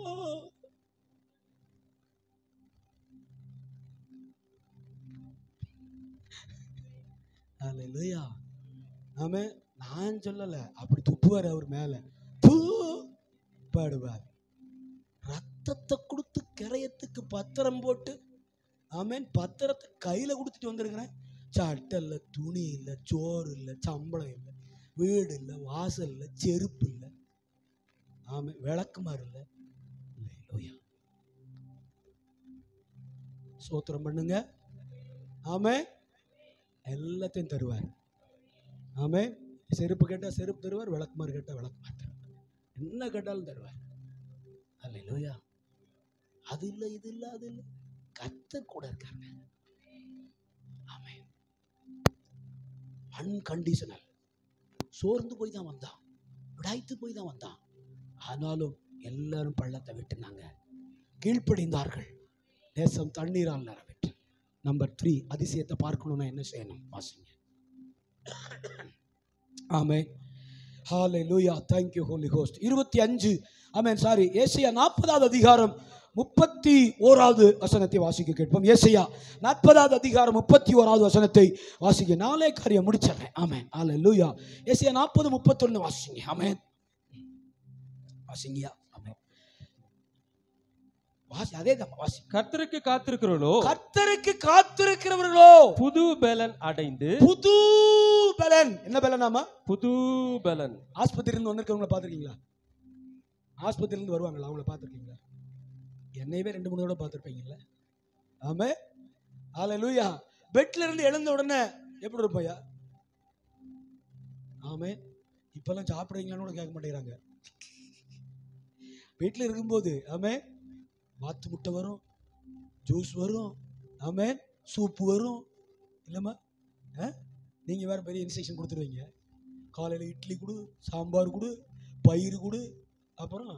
அல்லேலூயா ஆமே நான் சொல்லலை அப்படி துப்புவார் அவர் மேலே தூ பாடுவார் ரத்தத்தை கொடுத்து கிரயத்துக்கு பத்திரம் போட்டு ஆமேன் பத்திரத்தை கையில் கொடுத்துட்டு வந்திருக்கிறேன் சட்டை இல்லை துணி இல்லை சோறு இல்லை சம்பளம் இல்லை வீடு இல்லை வாசல் இல்லை செருப்பு இல்லை ஆமே விளக்குமாறு இல்லை அல்லேலூயா. ஸ்தோத்திரம் பண்ணுங்க ஆமே எல்லாத்தையும் தருவார் ஆமே செருப்பு கேட்டால் செருப்பு தருவார் விளக்குமாறு கேட்டால் விளக்குமாறு தருவார் என்ன கேட்டாலும் தருவார் அல்லேலூயா அது இல்லை இது இல்லை அது இல்லை கத்தர் கூட இருக்காங்க ஆமே அன்கண்டிஷனல் சோர்ந்து போய் தான் வந்தான் விடாய்த்து போய் தான் வந்தான் ஆனாலும் எல்லாரும் பள்ளத்தை விட்டுனாங்க கீழ்ப்படிந்தார்கள் தேசம் தண்ணீரால் நிறவிட்டு நம்பர் த்ரீ அதிசயத்தை பார்க்கணும்னா என்ன செய்யணும் வாசிங்க ஆமே ஹாலே லூயா தேங்க்யூ ஹோலி ஹோஸ்ட் இருபத்தி அஞ்சு ஆமென் சாரி ஏசியா நாற்பதாவது அதிகாரம் முப்பத்தி ஓராவது வசனத்தை வாசிக்க கேட்போம் ஏசையா நாற்பதாவது அதிகாரம் முப்பத்தி ஓராவது வசனத்தை வாசிக்க நாளே காரியம் முடிச்சிடுறேன் ஆமென் ஹாலே லூயா ஏசியா நாற்பது முப்பத்தொன்னு வாசிங்க ஆமென் வாசிங்கயா ஆமென் வாசி அதே தான் வாசி கர்த்தருக்கு காத்திருக்கிறவர்களோ கர்த்தருக்கு காத்திருக்கிறவர்களோ புது பலன் அடைந்து புது பலன் என்ன பலனாமா புது பலன் ஆஸ்பத்திரியிலிருந்து வந்திருக்கவங்கள பார்த்துருக்கீங்களா ஆஸ்பத்திரியிலேருந்து வருவாங்களா அவங்கள பார்த்துருக்கீங்களா என்னையவே ரெண்டு மூணு தடவை பார்த்துருப்பீங்கல்ல ஆமே ஆல லூயா பெட்ல இருந்து எழுந்த உடனே எப்படி இருப்பையா ஆமே இப்பெல்லாம் சாப்பிடுறீங்களான்னு கூட கேட்க மாட்டேங்கிறாங்க வீட்டில் இருக்கும்போது ஆமே வாத்து முட்டை வரும் ஜூஸ் வரும் ஆமே சூப்பு வரும் இல்லைம்மா ஆ நீங்கள் வேறு பெரிய இன்ஸ்ட்ரக்ஷன் கொடுத்துருவீங்க காலையில் இட்லி கொடு சாம்பார் கொடு பயிர் கொடு அப்புறம்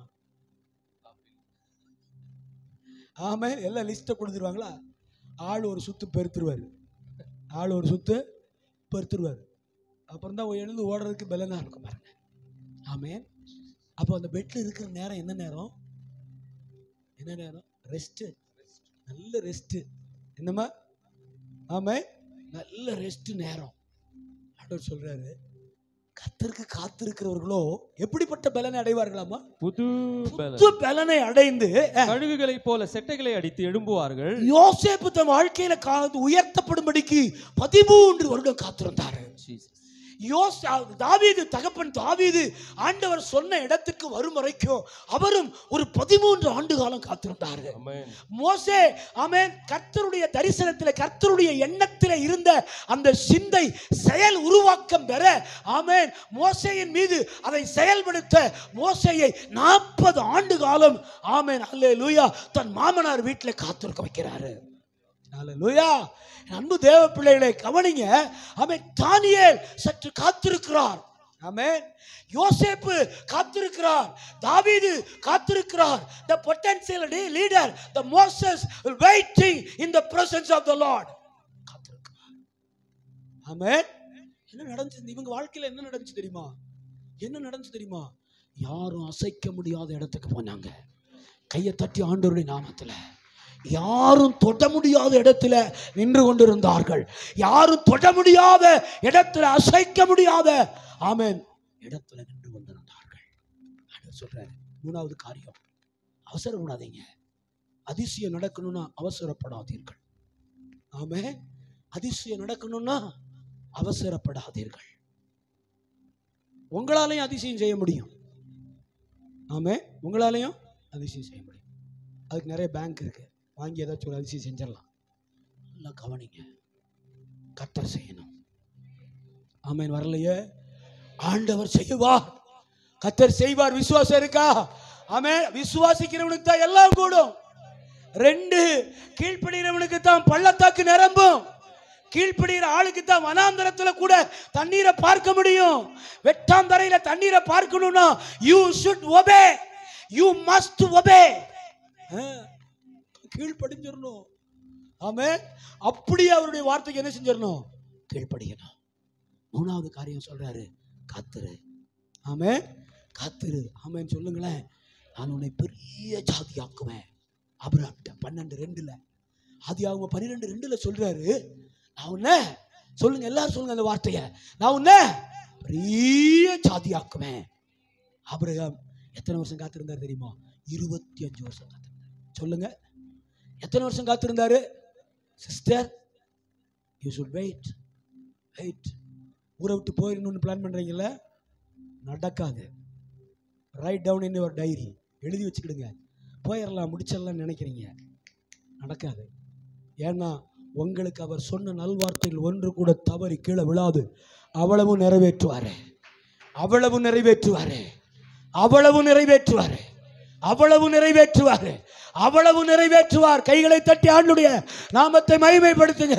ஆமே எல்லாம் லிஸ்ட்டை கொடுத்துருவாங்களா ஆள் ஒரு சுத்து பெருத்துருவார் ஆள் ஒரு சுத்து பெருத்துருவார் அப்புறம் தான் எழுந்து ஓடுறதுக்கு பலனாக இருக்கும் பாருங்க ஆமே அப்போ அந்த பெட்டில் இருக்கிற நேரம் என்ன நேரம் என்ன நேரம் ரெஸ்ட்டு நல்ல ரெஸ்ட்டு என்னம்மா ஆமே நல்ல ரெஸ்ட் நேரம் ஆண்டவர் சொல்றாரு கத்தருக்கு காத்திருக்கிறவர்களோ எப்படிப்பட்ட பலனை அடைவார்களாமா புது பலன் புது பலனை அடைந்து அஹ், கழுகுகளைப் போல செட்டைகளை அடித்து எழும்புவார்கள் யோசேப்பு தன் வாழ்க்கையில கா- உயர்த்தப்படும்படிக்கு பதிமூன்று வருடம் காத்திருந்தாரு யோஸ் தாவீது தகப்பன் தாவீது ஆண்டவர் சொன்ன இடத்துக்கு வரும் வரைக்கும் அவரும் ஒரு பதிமூன்று ஆண்டு காலம் காத்திருந்தாரு ஆமென். மோசே ஆமென் கர்த்தருடைய தரிசனத்தில் கர்த்தருடைய எண்ணத்தில் இருந்த அந்த சிந்தை செயல் உருவாக்கம் பெற ஆமென் மோசேயின் மீது அதை செயல்படுத்த மோசேயை நாற்பது ஆண்டு காலம் ஆமென் அல்லேலூயா தன் மாமனார் வீட்டில் காத்திருக்க வைக்கிறாரு அல்லேலூயா அன்பு தேவ பிள்ளைகளை கவனிங்க ஆமென் தானியேல் சற்று காத்திருக்கிறார் ஆமென் யோசேப்பு காத்திருக்கிறார் தாவீது காத்திருக்கிறார் the potential leader the moses waiting in the presence of the lord காத்திருக்கிறார் ஆமென் என்ன நடந்துச்சு இவங்க வாழ்க்கையில என்ன நடந்துச்சு தெரியுமா என்ன நடந்துச்சு தெரியுமா யாரும் அசைக்க முடியாத இடத்துக்கு போனாங்க கையை தட்டி ஆண்டவருடைய நாமத்துல யாரும் தொட முடியாத இடத்துல நின்று கொண்டிருந்தார்கள் யாரும் தொட முடியாத இடத்துல அசைக்க முடியாத ஆமென் இடத்துல நின்று கொண்டிருந்தார்கள் ஆண்டவர் சொல்றாரு மூணாவது காரியம் அவசரப்படாதீங்க அதிசயம் நடக்கணும்னா அவசரப்படாதீர்கள் ஆமே அதிசயம் நடக்கணும்னா அவசரப்படாதீர்கள் உங்களாலையும் அதிசயம் செய்ய முடியும் ஆமே உங்களாலையும் அதிசயம் செய்ய முடியும் அதுக்கு நிறைய பேங்க் இருக்கு வாங்கி ஏதாச்சும் ஒரு அதிசயம் செஞ்சிடலாம் நல்லா கவனிங்க கத்தர் செய்யணும் ஆமேன் வரலையே ஆண்டவர் செய்வார் கத்தர் செய்வார் விசுவாசம் இருக்கா ஆமே விசுவாசிக்கிறவனுக்கு தான் எல்லாம் கூடும் ரெண்டு கீழ்ப்படுகிறவனுக்கு தான் பள்ளத்தாக்கு நிரம்பும் கீழ்ப்படுகிற ஆளுக்கு தான் வனாந்தரத்துல கூட தண்ணீரை பார்க்க முடியும் வெட்டாந்தரையில தண்ணீரை பார்க்கணும்னா you should obey you must obey கீழ்ப்படிஞ்சிடணும் ஆமே அப்படியே அவருடைய வார்த்தைக்கு என்ன செஞ்சிடணும் கீழ்ப்படியணும் மூணாவது காரியம் சொல்றாரு காத்துரு ஆமே காத்துரு ஆமேன்னு சொல்லுங்களேன் நான் உன்னை பெரிய ஜாதி ஆக்குவேன் அபிராம்கிட்ட பன்னெண்டு ரெண்டுல ஆதி அவங்க பன்னிரெண்டு ரெண்டுல சொல்றாரு நான் உன்னை சொல்லுங்க எல்லாரும் சொல்லுங்க அந்த வார்த்தைய நான் உன்னை பெரிய ஜாதி ஆக்குவேன் ஆபிரகாம் எத்தனை வருஷம் காத்திருந்தார் தெரியுமா இருபத்தி அஞ்சு வருஷம் காத்திருந்தார் சொல்லுங்க எத்தனை வருஷம் காத்திருந்தாரு sister you should wait wait ஊரை விட்டு போயிடணும்னு பிளான் பண்றீங்கல்ல நடக்காது right down in your diary எழுதி வச்சுக்கிடுங்க போயிடலாம் முடிச்சிடலாம்னு நினைக்கிறீங்க நடக்காது ஏன்னா உங்களுக்கு அவர் சொன்ன நல்வார்த்தைகள் ஒன்று கூட தவறி கீழே விழாது அவ்வளவு நிறைவேற்றுவாரு அவ்வளவு நிறைவேற்றுவாரு அவ்வளவு நிறைவேற்றுவாரு அவ்வளவு நிறைவேற்றுவாரு அவ்வளவு நிறைவேற்றுவார் கைகளை தட்டி ஆண்டுடைய நாமத்தை மகிமைப்படுத்துங்க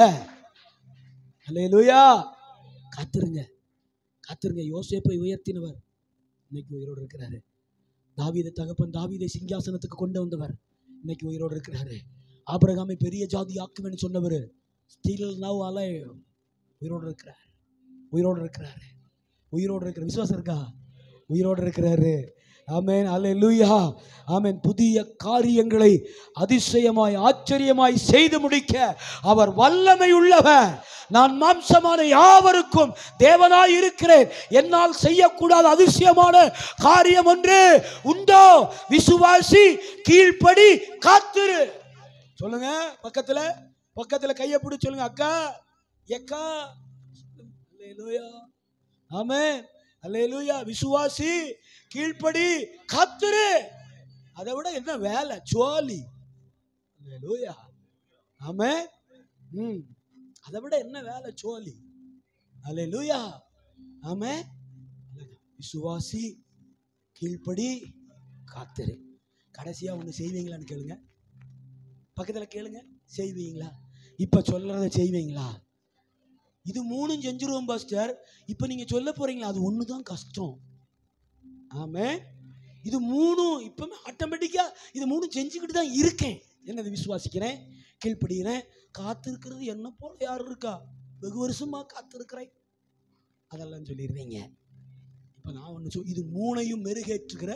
அல்லேலூயா காத்துருங்க காத்துருங்க யோசேப்பை உயர்த்தினவர் இன்னைக்கு உயிரோடு இருக்கிறாரு தாவீதை தகப்பன் தாவீதை சிங்காசனத்துக்கு கொண்டு வந்தவர் இன்னைக்கு உயிரோடு இருக்கிறாரு ஆபிரகாமை பெரிய ஜாதி ஆக்குவேன்னு சொன்னவர் ஸ்டில் நவ் அலை உயிரோடு இருக்கிறார் உயிரோடு இருக்கிறாரு உயிரோடு இருக்கிற விசுவாசம் இருக்கா உயிரோடு இருக்கிறாரு ஆமென் அல்லேலூயா ஆமென் புதிய காரியங்களை அதிசயமாய் ஆச்சரியமாய் செய்து முடிக்க அவர் வல்லமை உள்ளவர் நான் மாம்சமான யாவருக்கும் தேவனாய் இருக்கிறேன் என்னால் செய்யக்கூடாத அதிசயமான காரியம் ஒன்று உண்டோ விசுவாசி கீழ்ப்படி காத்திரு சொல்லுங்க பக்கத்துல பக்கத்துல கையை பிடிச்சு சொல்லுங்க அக்கா எக்கா அல்லேலூயா ஆமென் அல்லேலூயா விசுவாசி கீழ்ப்படி காத்துரு அதை விட என்ன வேலை ஜோலி அல்லேலூயா ஆமென் ம் அதை விட என்ன வேலை ஜோலி அல்லேலூயா ஆமென் விசுவாசி கீழ்ப்படி காத்துரு கடைசியா ஒன்று செய்வீங்களான்னு கேளுங்க பக்கத்துல கேளுங்க செய்வீங்களா இப்ப சொல்றத செய்வீங்களா இது மூணும் செஞ்சிருவோம் பாஸ்டர் இப்ப நீங்க சொல்ல போறீங்களா அது ஒன்று தான் கஷ்டம் ஆமே இது மூணும் இப்பவுமே ஆட்டோமேட்டிக்கா இது மூணும் செஞ்சுக்கிட்டு தான் இருக்கேன் என்னது விசுவாசிக்கிறேன் கீழ்ப்படுகிறேன் காத்திருக்கிறது என்ன போல யார் இருக்கா வெகு வருஷமா காத்திருக்கிறேன் அதெல்லாம் சொல்லிடுறீங்க இப்போ நான் ஒன்று சொல் இது மூணையும் மெருகேற்றுகிற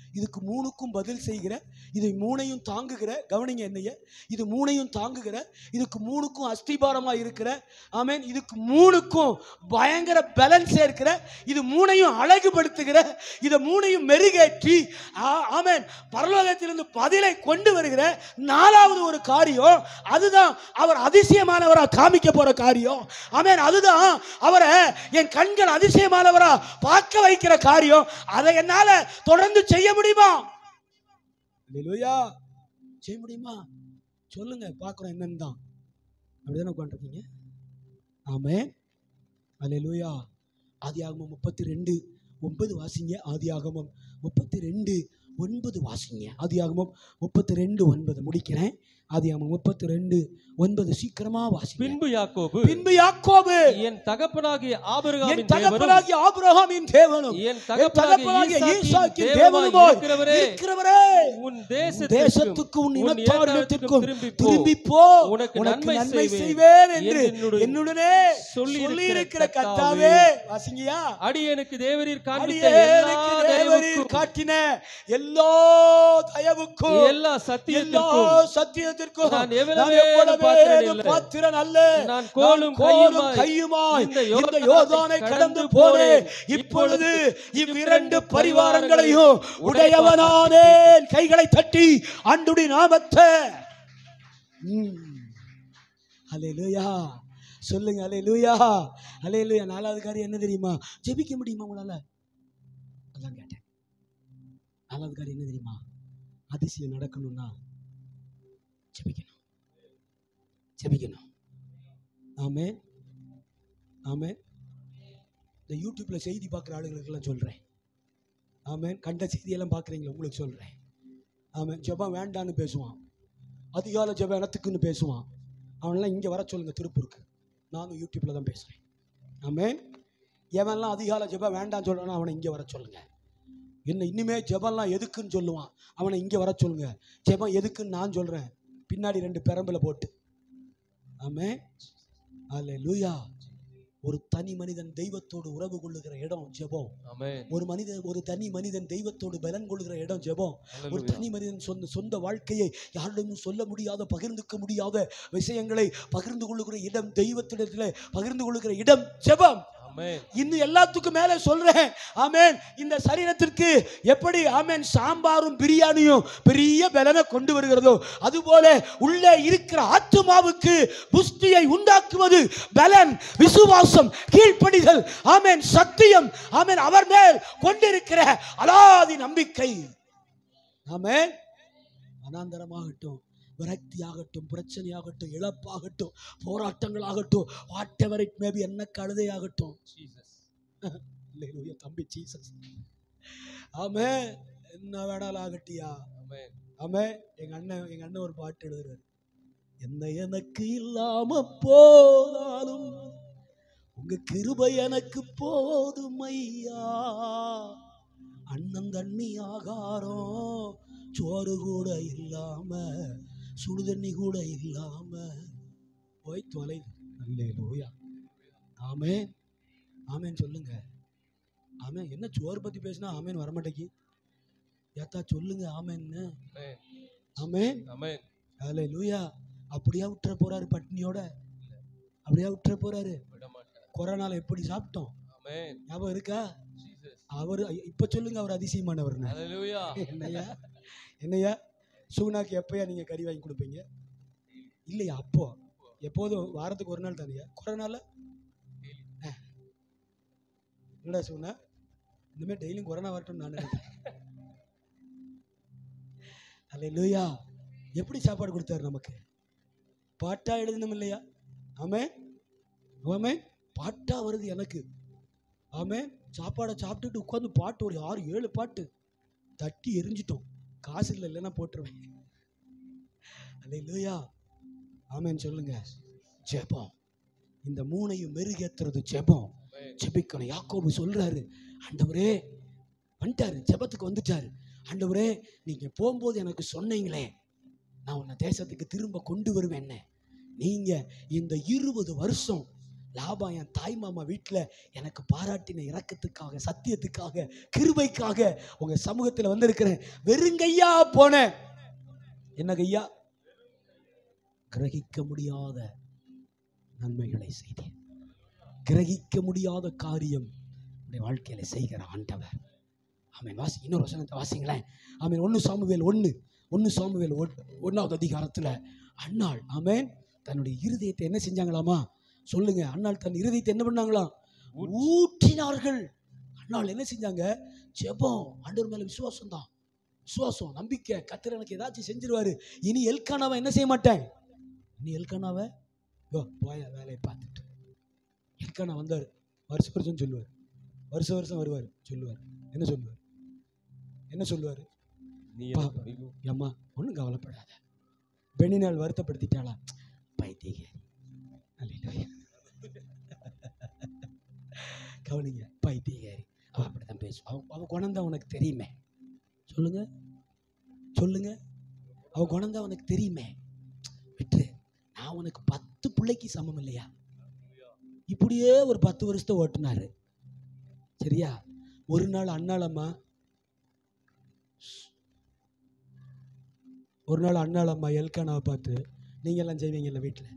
இதுக்கு மூணுக்கும் பதில் செய்கிற இதை மூணையும் தாங்குகிற கவனிங்க என்னைய இது மூணையும் தாங்குகிற இதுக்கு மூணுக்கும் அஸ்திபாரமா இருக்கிற ஆமென் இதுக்கு மூணுக்கும் பயங்கர பேலன்ஸ் இருக்கிற இது மூணையும் அழகுபடுத்துகிற இதை மூணையும் மெருகேற்றி ஆ- ஆமென் பரலோகத்திலிருந்து பதிலை கொண்டு வருகிற நாலாவது ஒரு காரியம் அதுதான் அவர் அதிசயமானவரா காமிக்க போற காரியம் ஆமென் அதுதான் அவரை என் கண்கள் அதிசயமானவரா பார்க்க வைக்கிற காரியம் அதை என்னால தொடர்ந்து செய்ய முடியுமா அல்லேலூயா செய்ய முடியுமா சொல்லுங்க பார்க்குறோம் என்னன்னு தான் அப்படிதானே உட்காந்துருக்கீங்க ஆமே அல்லேலூயா ஆதியாகமம் முப்பத்தி ரெண்டு ஒன்பது வாசிங்க ஆதியாகமம் முப்பத்தி ரெண்டு ஒன்பது வாசிங்க ஆதியாகமம் முப்பத்தி ரெண்டு ஒன்பது முடிக்கிறேன் ஆதியாகமம் முப்பத்தி ரெண்டு ஒன்பது சீக்கிரமா வாசிங்க பின்பு யாக்கோபு பின்பு யாக்கோபு என் தகப்பனாகிய என் ஆபிரகாமின் தேவனும் தகப்பனாகிய ஆபிரகாமின் தேவனும் என் என் தகப்பனாகிய தகப்பனாகிய ஈசாக்கின் ஈசாக்கின் தேவனுமாய் தேவனுமாய் இருக்கிறவரே இருக்கிறவரே உன் உன் தேசத்துக்கும் தேசத்துக்கும் உன் உன் இனத்தாரிடத்திற்கும் திரும்பி போ. திரும்பி போ உனக்கு உனக்கு நன்மை நன்மை செய்வேன் செய்வேன் என்று என்று என்னுடனே சொல்லி சொல்லி இருக்கிற இருக்கிற கர்த்தாவே வாசிங்கயா அடியேனுக்கு தேவரீர் காண்பித்த அடியேனுக்கு எல்லா தேவரீர் தயவுக்கும் காட்டின எல்லா தயவுக்கும் எல்லா எல்லா சத்தியத்திற்கும் சத்தியத்திற்கும் நான் நான் எவ்வளவேனும் எவ்வளவேனும் பாத்திரன் இல்லை. பாத்திரன் அல்ல நான் நான் கோலும் கையுமாய் கையுமாய் இந்த இந்த யோர்தானை யோர்தானை கடந்து கடந்து போனேன் போனேன். இப்பொழுது இப்பொழுது இவ்விரண்டு பரிவாரங்களையும் உடையவனானேன் கைகளை தட்டி அன்றுடி நாமத்தை அலையிலுயா சொல்லுங்க அலையிலுயா அலையிலுயா நாலாவது காரியம் என்ன தெரியுமா ஜெபிக்க முடியுமா உங்களால அதான் கேட்டேன் நாலாவது காரியம் என்ன தெரியுமா அதிசயம் நடக்கணும்னா ஜெபிக்கணும் ஜெபிக்கணும் ஆமே ஆமே இந்த யூடியூப்ல செய்தி பார்க்குற ஆளுங்களுக்கெல்லாம் சொல்கிறேன் ஆமே கண்ட செய்தியெல்லாம் பார்க்குறீங்களா உங்களுக்கு சொல்கிறேன் ஆமாம் ஜெபம் வேண்டான்னு பேசுவான் அதிகால ஜெபம் எனத்துக்குன்னு பேசுவான் அவனெல்லாம் இங்கே வர சொல்லுங்க திருப்பூருக்கு நானும் யூடியூப்பில் தான் பேசுகிறேன் ஆமே எவன்லாம் அதிகால ஜெபம் வேண்டாம்னு சொல்கிறானோ அவனை இங்கே வர சொல்லுங்க என்ன இனிமே ஜெபம்லாம் எதுக்குன்னு சொல்லுவான் அவனை இங்கே வர சொல்லுங்க ஜெபம் எதுக்குன்னு நான் சொல்கிறேன் பின்னாடி ரெண்டு பெரம்புல போட்டு ஆமே அல்ல லூயா ஒரு தனி மனிதன் தெய்வத்தோடு உறவு கொள்ளுகிற இடம் ஜெபம் ஆமென் ஒரு மனிதன் ஒரு தனி மனிதன் தெய்வத்தோடு பலன் கொள்ளுகிற இடம் ஜெபம் ஒரு ஹalleluya தனி மனிதன் சொந்த சொந்த வாழ்க்கையை யாரிடமும் சொல்ல முடியாத பகிர்ந்துக்க முடியாத விஷயங்களை பகிர்ந்து கொள்ளுகிற இடம் தெய்வத்திடத்தில் பகிர்ந்து கொள்ளுகிற இடம் ஜெபம் ஆமென் இன்னும் எல்லாத்துக்கும் மேல சொல்றேன் ஆமென் இந்த சரீரத்திற்கு எப்படி ஆமென் சாம்பாரும் பிரியாணியும் பெரிய பலனை கொண்டு வருகிறதோ அதுபோல உள்ளே இருக்கிற ஆத்துமாவுக்கு புஷ்டியை உண்டாக்குவது பலன் விசுவாசம் கீழ்ப்படிதல் ஆமென் சத்தியம் ஆமென் அவர் மேல் கொண்டிருக்கிற அலாதி நம்பிக்கை ஆமென் அனாந்தரமாகட்டும் விரக்தியாகட்டும் பிரச்சனையாகட்டும் இழப்பாகட்டும் போராட்டங்களாகட்டும் வாட் எவர் இட் மேபி என்ன கழுதையாகட்டும் ஜீசஸ் அல்லேலூயா தம்பி ஜீசஸ் ஆமே என்ன வேணாலும் ஆகட்டியா ஆமென் ஆமே எங்க அண்ணன் எங்க அண்ணன் ஒரு பாட்டு எழுதுறாரு என்ன எனக்கு இல்லாம போனாலும் உங்க கிருபை எனக்கு போதும் ஐயா அண்ணன் தண்ணி ஆகாரம் சோறு கூட இல்லாம சுடு தண்ணி கூட இல்லாம போய் தொலை அல்லேலூயா ஆமென் ஆமென் சொல்லுங்க ஆமென் என்ன சோறு பத்தி பேசினா ஆமென் வரமாட்டேங்கி ஏத்தா சொல்லுங்க ஆமென்னு ஆமென் ஆமென் ஆமென் அல்லேலூயா அப்படியா விட்டுற போறாரு பட்னியோட அப்படியா விட்டுற போறாரு விட மாட்டார் கொரோனால எப்படி சாப்பிட்டோம் ஆமென் ஞாபகம் இருக்கா ஜீசஸ் அவர் இப்ப சொல்லுங்க அவர் அதிசயமானவர்னு ஹalleluya என்னையா என்னையா சூனாக்கு எப்பயா நீங்க கறி வாங்கி கொடுப்பீங்க இல்லையா அப்போ எப்போதும் வாரத்துக்கு ஒரு நாள் தானேயா கொரோனால அஹ். என்னடா சூனா இனிமேல் டெய்லியும் கொரோனா வரட்டும் நான் நினைக்கிறேன் அல்லேலூயா எப்படி சாப்பாடு கொடுத்தாரு நமக்கு பாட்டா எழுதணும் இல்லையா ஆமே ஆமே பாட்டா வருது எனக்கு ஆமே சாப்பாடை சாப்பிட்டுட்டு உட்காந்து பாட்டு ஒரு ஆறு ஏழு பாட்டு தட்டி எரிஞ்சிட்டோம் காசு இல்லை இல்லைன்னா போட்டுருவேன் அல்லேலூயா ஆமென் சொல்லுங்க ஜெபம் இந்த மூணையும் மெருகேத்துறது ஜெபம் ஜெபிக்கணும் யாக்கோபு சொல்றாரு ஆண்டவரே வந்துட்டாரு ஜெபத்துக்கு வந்துட்டாரு ஆண்டவரே நீங்க போகும்போது எனக்கு சொன்னீங்களே நான் உன்னை தேசத்துக்கு திரும்ப கொண்டு வருவேன் நீங்க இந்த இருபது வருஷம் லாபம் என் தாய் மாமா வீட்டில் எனக்கு பாராட்டின இரக்கத்துக்காக சத்தியத்துக்காக கிருபைக்காக உங்க சமூகத்தில் வந்திருக்கிறேன் வெறுங்கையா போனேன் என்ன கையா கிரகிக்க முடியாத நன்மைகளை செய்தேன் கிரகிக்க முடியாத காரியம் உடைய வாழ்க்கையில செய்கிற ஆண்டவர் ஆமென் வாசி இன்னொரு வசனத்தை வாசிங்களேன் ஆமென் ஒன்று சாமுவேல் ஒன்று ஒன்று சாமுவேல் ஒன்- ஒண்ணாவது அதிகாரத்தில் அன்னாள் ஆமென் தன்னுடைய இருதயத்தை என்ன செஞ்சாங்களாமா சொல்லுங்க அன்னாள் தன் இருதயத்தை என்ன பண்ணாங்களாம் ஊற்றினார்கள் அன்னாள் என்ன செஞ்சாங்க ஜெபம் ஆண்டவர் மேல விசுவாசம் தான் விசுவாசம் நம்பிக்கை கத்தர் எனக்கு ஏதாச்சும் செஞ்சிருவாரு இனி எல்கானாவை என்ன செய்ய மாட்டேன் இனி எல்கானாவை யோ போய வேலையை பார்த்துட்டு எல்கானா வந்தார் வருஷ வருஷம் சொல்லுவார் வருஷ வருஷம் வருவார் சொல்லுவார் என்ன சொல்லுவார் என்ன சொல்லுவார் நீ பா. எனக்கு ஐயோ, அம்மா ஒன்றும் கவலைப்படாத பெண்ணினால் வருத்தப்படுத்திட்டாளா பைத்தியக்காரி அல்லேலூயா. கவனிங்க பைத்தியக்காரி அவ அப்படித்தான் பேசுவா அவ அவ குணம் தான் உனக்கு தெரியுமே சொல்லுங்க சொல்லுங்க அவ குணம் தான் உனக்கு தெரியுமே விட்டுரு நான் உனக்கு பத்து பிள்ளைக்கு சமம் இல்லையா இப்படியே ஒரு பத்து வருஷத்தை ஓட்டுனாரு சரியா ஒரு நாள் அண்ணாளம்மா ஒரு நாள் அண்ணாள் அம்மா எல்கானாவை பார்த்து நீங்க எல்லாம் செய்வீங்கல்ல வீட்டில்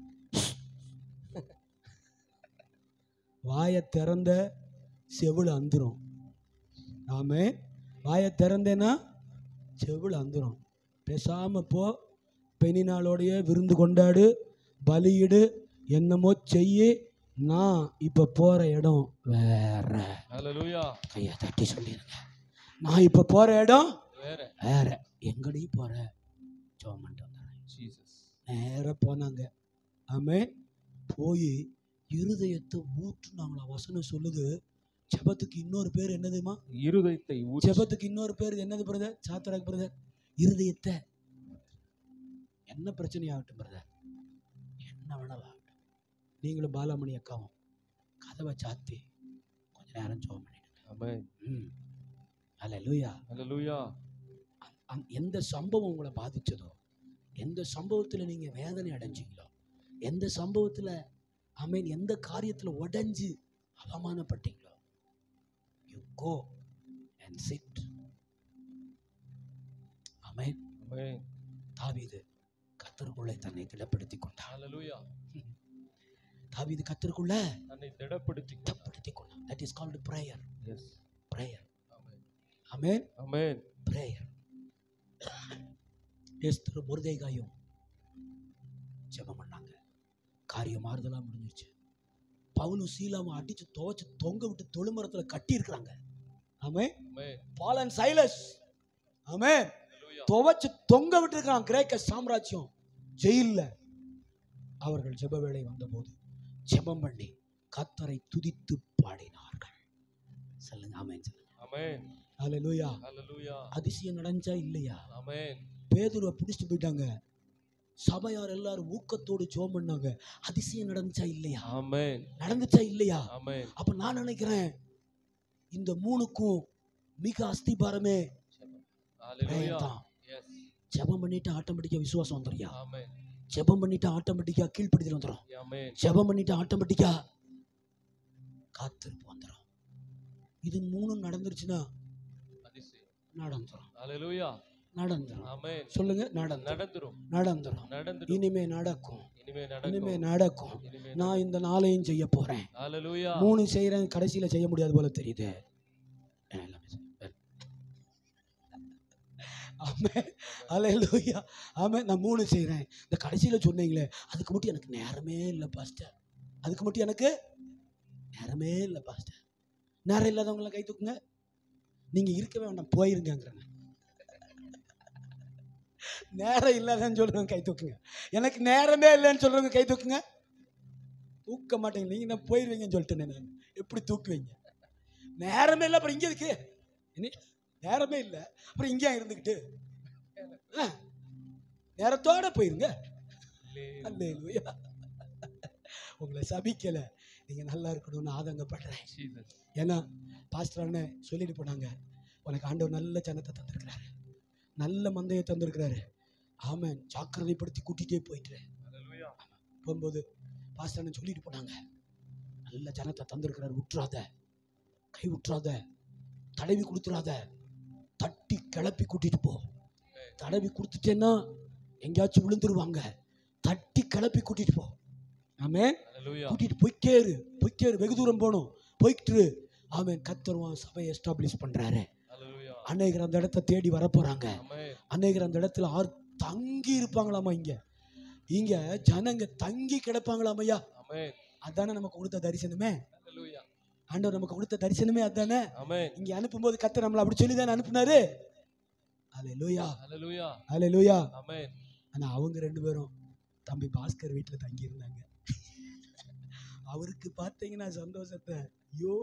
வாயை திறந்த செவிழ் அந்துரும் ஆமே வாயை திறந்தேன்னா செவிழ் அந்துரும் பேசாம போ பெண்ணினாலோடைய விருந்து கொண்டாடு பலியிடு என்னமோ செய்யு நான் இப்போ போகிற இடம் வேற ஹalleluya கையை தட்டி சொல்லிடுங்க நான் இப்போ போகிற இடம் வேற வேற எங்கடி போற ஜோம் பண்ணிட்டு வந்துடுறேன் ஜீசஸ் நேராக போனாங்க ஆமே போய் இருதயத்தை ஊற்றுனாங்களா வசனம் சொல்லுது ஜெபத்துக்கு இன்னொரு பேர் என்னதுமா இருதயத்தை ஊற்றி ஜெபத்துக்கு இன்னொரு பேர் என்னது பிரதர் சாத்தராக் பிரதர் இருதயத்தை என்ன பிரச்சனையாகட்டும் பிரதர் என்ன வேணாலும் ஆகட்டும் நீங்களும் பாலாமணி அக்காவும் கதவை சாத்தி கொஞ்ச நேரம் ஜோம் பண்ணிடுங்க ஆமென் ம் அல்ல லூயா ஹalleluya அந் எந்த சம்பவம் உங்களை பாதிச்சதோ எந்த சம்பவத்தில் நீங்கள் வேதனை அடைஞ்சீங்களோ எந்த சம்பவத்தில் அமீன் எந்த காரியத்தில் உடைஞ்சு அவமானப்பட்டீங்களோ யூ கோ அண்ட் சிட் அமேன் ஆமென் தாவீது கத்தருக்குள்ளே தன்னை திடப்படுத்தி கொண்டான் ஹalleluya தாவீது கத்தருக்குள்ள தன்னை திடப்படுத்தி திடப்படுத்தி கொண்டான் that is called prayer yes prayer ஆமென் அமேன் ஆமென் பிரேயர் எஸ்தர் முருதைகாயும் ஜெபம் பண்ணாங்க காரியம் மாறுதலாக முடிஞ்சிருச்சு பவுலும் சீலாவும் அடிச்சு துவைச்சு தொங்க விட்டு தொழுமரத்துல கட்டி இருக்கிறாங்க ஆமே ஆமென் பால் அண்ட் சைலஸ் ஆமே ஹalleluya துவைச்சு தொங்க விட்டு இருக்கான் கிரேக்க சாம்ராஜ்யம் ஜெயில்ல அவர்கள் ஜெப வேளை வந்தபோது ஜெபம் பண்ணி கத்தரை துதித்து பாடினார்கள் சொல்லுங்க ஆமென் சொல்லுங்க ஆமென் ஹalleluya ஹalleluya அதிசயம் நடந்தா இல்லையா ஆமென் பேதுருவை பிடிச்சிட்டு போயிட்டாங்க சபையார் எல்லாரும் ஊக்கத்தோடு ஜோம் பண்ணாங்க அதிசயம் நடந்துச்சா இல்லையா ஆமென் நடந்துச்சா இல்லையா ஆமென் அப்ப நான் நினைக்கிறேன் இந்த மூணுக்கும் மிக அஸ்திபாரமே ஹalleluya prayer தான் எஸ் ஜெபம் பண்ணிட்டு ஆட்டோமேட்டிக்கா விசுவாசம் வந்துறியா ஆமென் ஜெபம் பண்ணிட்டு ஆட்டோமேட்டிக்கா கீழ்ப்படுதல் வந்துடும் ஆமென் ஜெபம் பண்ணிட்டு ஆட்டோமேட்டிக்கா காத்திருப்பு வந்துடும் இது மூணும் நடந்துருச்சுன்னா அதிசயம் நடந்துரும் ஹalleluya நடந்துரும் ஆமென் சொல்லுங்க நடந்துரும் நடந்துரும் நடந்துரும் நடந்துரும் இனிமே நடக்கும் இனிமே இனிமே நடக்கும் நடக்கும் இனிமே நான் இந்த நாளையும் செய்ய போறேன் ஹalleluya மூணு செய்யறேன் கடைசியில செய்ய முடியாது போல தெரியுது எல்லாமே செய்வேன். ஆமென். அல்லேலூயா. ஆமென். நான் மூணு செய்றேன் இந்த கடைசியில சொன்னீங்களே அதுக்கு மட்டும் எனக்கு நேரமே இல்லை பாஸ்டர் அதுக்கு மட்டும் எனக்கு நேரமே இல்லை பாஸ்டர் நேரம் இல்லாதவங்கள கை தூக்குங்க நீங்க இருக்கவே வேண்டாம் போயிருங்கிறேன் நேரம் இல்லாதன்னு சொல்றவங்க கை தூக்குங்க எனக்கு நேரமே இல்லைன்னு சொல்றவங்க கை தூக்குங்க தூக்க மாட்டேங்க நீங்க நான் போயிருவீங்கன்னு சொல்லிட்டேன் நான் எப்படி தூக்குவீங்க நேரமே இல்லை அப்புறம் இங்கே இருக்கு என்ன நேரமே இல்லை அப்புறம் இங்கே இருந்துக்கிட்டு ஆ, நேரத்தோட போயிருங்க அல்லேலூயா உங்களை சபிக்கல நீங்க நல்லா இருக்கணும்னு ஆதங்கப்படுறேன் ஜீசஸ் ஏன்னா பாஸ்டர் அண்ணன் சொல்லிட்டு போனாங்க உனக்கு ஆண்டவர் நல்ல ஜனத்தை தந்திருக்கிறாரு நல்ல மந்தையை தந்திருக்கிறாரு ஆமென் ஜாக்கிரதைப்படுத்தி கூட்டிகிட்டே போயிட்டு ஹalleluya போகும்போது பாஸ்டர் அண்ணன் சொல்லிட்டு போனாங்க நல்ல ஜனத்தை தந்திருக்கிறார் விட்டுறாத கை விட்டுறாத தடவி கொடுத்துறாத தட்டி கிளப்பி கூட்டிட்டு போ தடவி கொடுத்துட்டேன்னா எங்கேயாச்சும் விழுந்துருவாங்க தட்டி கிளப்பி கூட்டிட்டு போ ஆமே Hallelujah. கூட்டிட்டு போய்க்கேரு போய்க்கேரு வெகு தூரம் போகணும் போயிட்டு ஆமென் கத்தருவான் சபையை எஸ்டாப்ளிஷ் பண்றாரு Hallelujah. அநேகர் அந்த இடத்த தேடி வரப்போறாங்க Amen. அநேகர் அந்த இடத்துல ஆர் தங்கி இருப்பாங்களாமா இங்க இங்க ஜனங்க தங்கி கிடப்பாங்களாம் ஐயா Amen. அதானே நமக்கு கொடுத்த தரிசனமே Hallelujah. ஆண்டவர் நமக்கு கொடுத்த தரிசனமே அதானே Amen. இங்க அனுப்பும்போது கத்த நம்மளை அப்படி சொல்லி தானே அனுப்புனாரு அலே லூயா Hallelujah. அலே லூயா Amen. ஆனா அவங்க ரெண்டு பேரும் தம்பி பாஸ்கர் வீட்டுல தங்கி இருந்தாங்க அவருக்கு பார்த்தீங்கன்னா சந்தோஷத்தை ஐயோ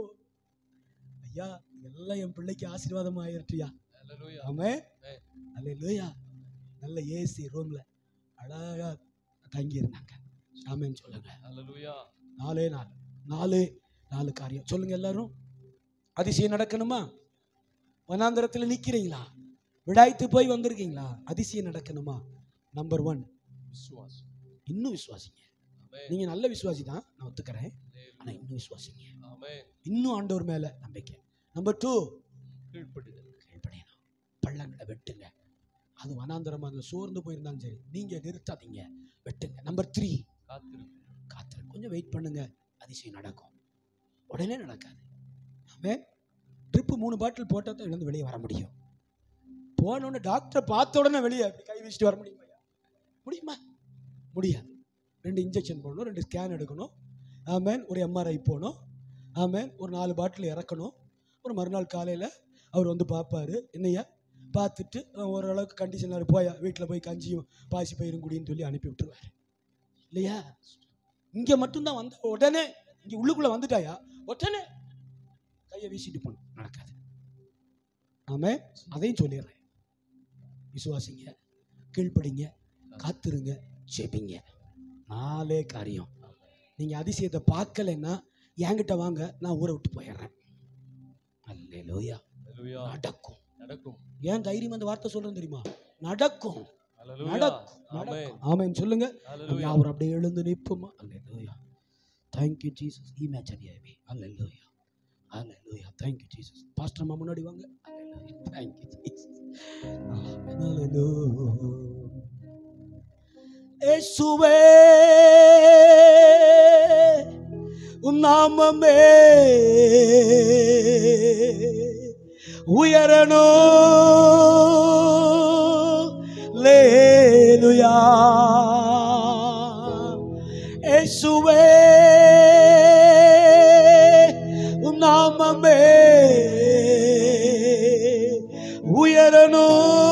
ஐயா எல்லாம் என் பிள்ளைக்கு ஆசீர்வாதம் ஆயிருட்டியா Hallelujah. ஆமே Amen. அல்ல லூயா நல்ல ஏசி ரூம்ல அழகா தங்கி இருந்தாங்க ஆமேன்னு சொல்லுங்க Hallelujah. நாலே நாள் நாலு நாலு காரியம் சொல்லுங்க எல்லாரும் அதிசயம் நடக்கணுமா வனாந்தரத்தில் நிக்கிறீங்களா விடாய்த்து போய் வந்திருக்கீங்களா அதிசயம் நடக்கணுமா நம்பர் ஒன் விசுவாசம். இன்னும் விசுவாசிங்க Amen. நீங்க நல்ல விசுவாசி தான் நான் ஒத்துக்கிறேன் ஆனா இன்னும் விசுவாசிங்க Amen. இன்னும் ஆண்டவர் மேல நம்பிக்கை நம்பர் டூ கீழ்ப்படிதல். கீழ்ப்படியணும் பள்ளங்களை வெட்டுங்க அது வனாந்தரமா அந்த சோர்ந்து போயிருந்தாலும் சரி நீங்க நிறுத்தாதீங்க வெட்டுங்க நம்பர் த்ரீ காத்திருப்பு. காத்துரு கொஞ்சம் வெயிட் பண்ணுங்க அதிசயம் நடக்கும் உடனே நடக்காது ஆமே ட்ரிப்பு மூணு பாட்டில் போட்டால் தான் இழந்து வெளியே வர முடியும் போன உடனே டாக்டரை பார்த்த உடனே வெளியே அப்படி கை வீசிட்டு வர முடியுமா முடியுமா முடியாது ரெண்டு இன்ஜெக்ஷன் போடணும் ரெண்டு ஸ்கேன் எடுக்கணும் ஆமேன் ஒரு எம்ஆர்ஐ போகணும் ஆமேன் ஒரு நாலு பாட்டில் இறக்கணும் ஒரு மறுநாள் காலையில் அவர் வந்து பார்ப்பாரு என்னையா பார்த்துட்டு அஹ், ஓரளவுக்கு கண்டிஷனர் போயா வீட்டில் போய் கஞ்சியும் பாசி பயிரும் குடின்னு சொல்லி அனுப்பி விட்டுருவாரு இல்லையா இங்கே மட்டும்தான் வந்த உடனே இங்கே உள்ளுக்குள்ளே வந்துட்டாயா உடனே கையை வீசிட்டு போகணும் நடக்காது ஆமே அதையும் சொல்லிடுறேன் விசுவாசிங்க கீழ்ப்படிங்க காத்துருங்க ஜெபிங்க நாலே காரியம் நீங்கள் அதிசயத்தை பார்க்கலைன்னா என்கிட்ட வாங்க நான் ஊரை விட்டு போயிடுறேன் அல்லேலூயா Hallelujah. நடக்கும் நடக்கும். ஏன் தைரியம் அந்த வார்த்தை சொல்றேன் தெரியுமா நடக்கும் Hallelujah. நடக்கும் Amen. நடக்கும் ஆமென் சொல்லுங்க Hallelujah. அவர் அப்படியே எழுந்து நிற்போமா அல்லேலூயா தேங்க் யூ ஜீசஸ் இமேஜின் ஏவி அல்லேலூயா அல்லேலூயா தேங்க் யூ ஜீசஸ் பாஸ்டர் அம்மா முன்னாடி வாங்க அல்லேலூயா தேங்க் யூ ஜீசஸ் அல்லேலூயா இயேசுவே உன் நாமமே உயரனோ லேலுயா இயேசுவே உன் நாமமே உயரனோ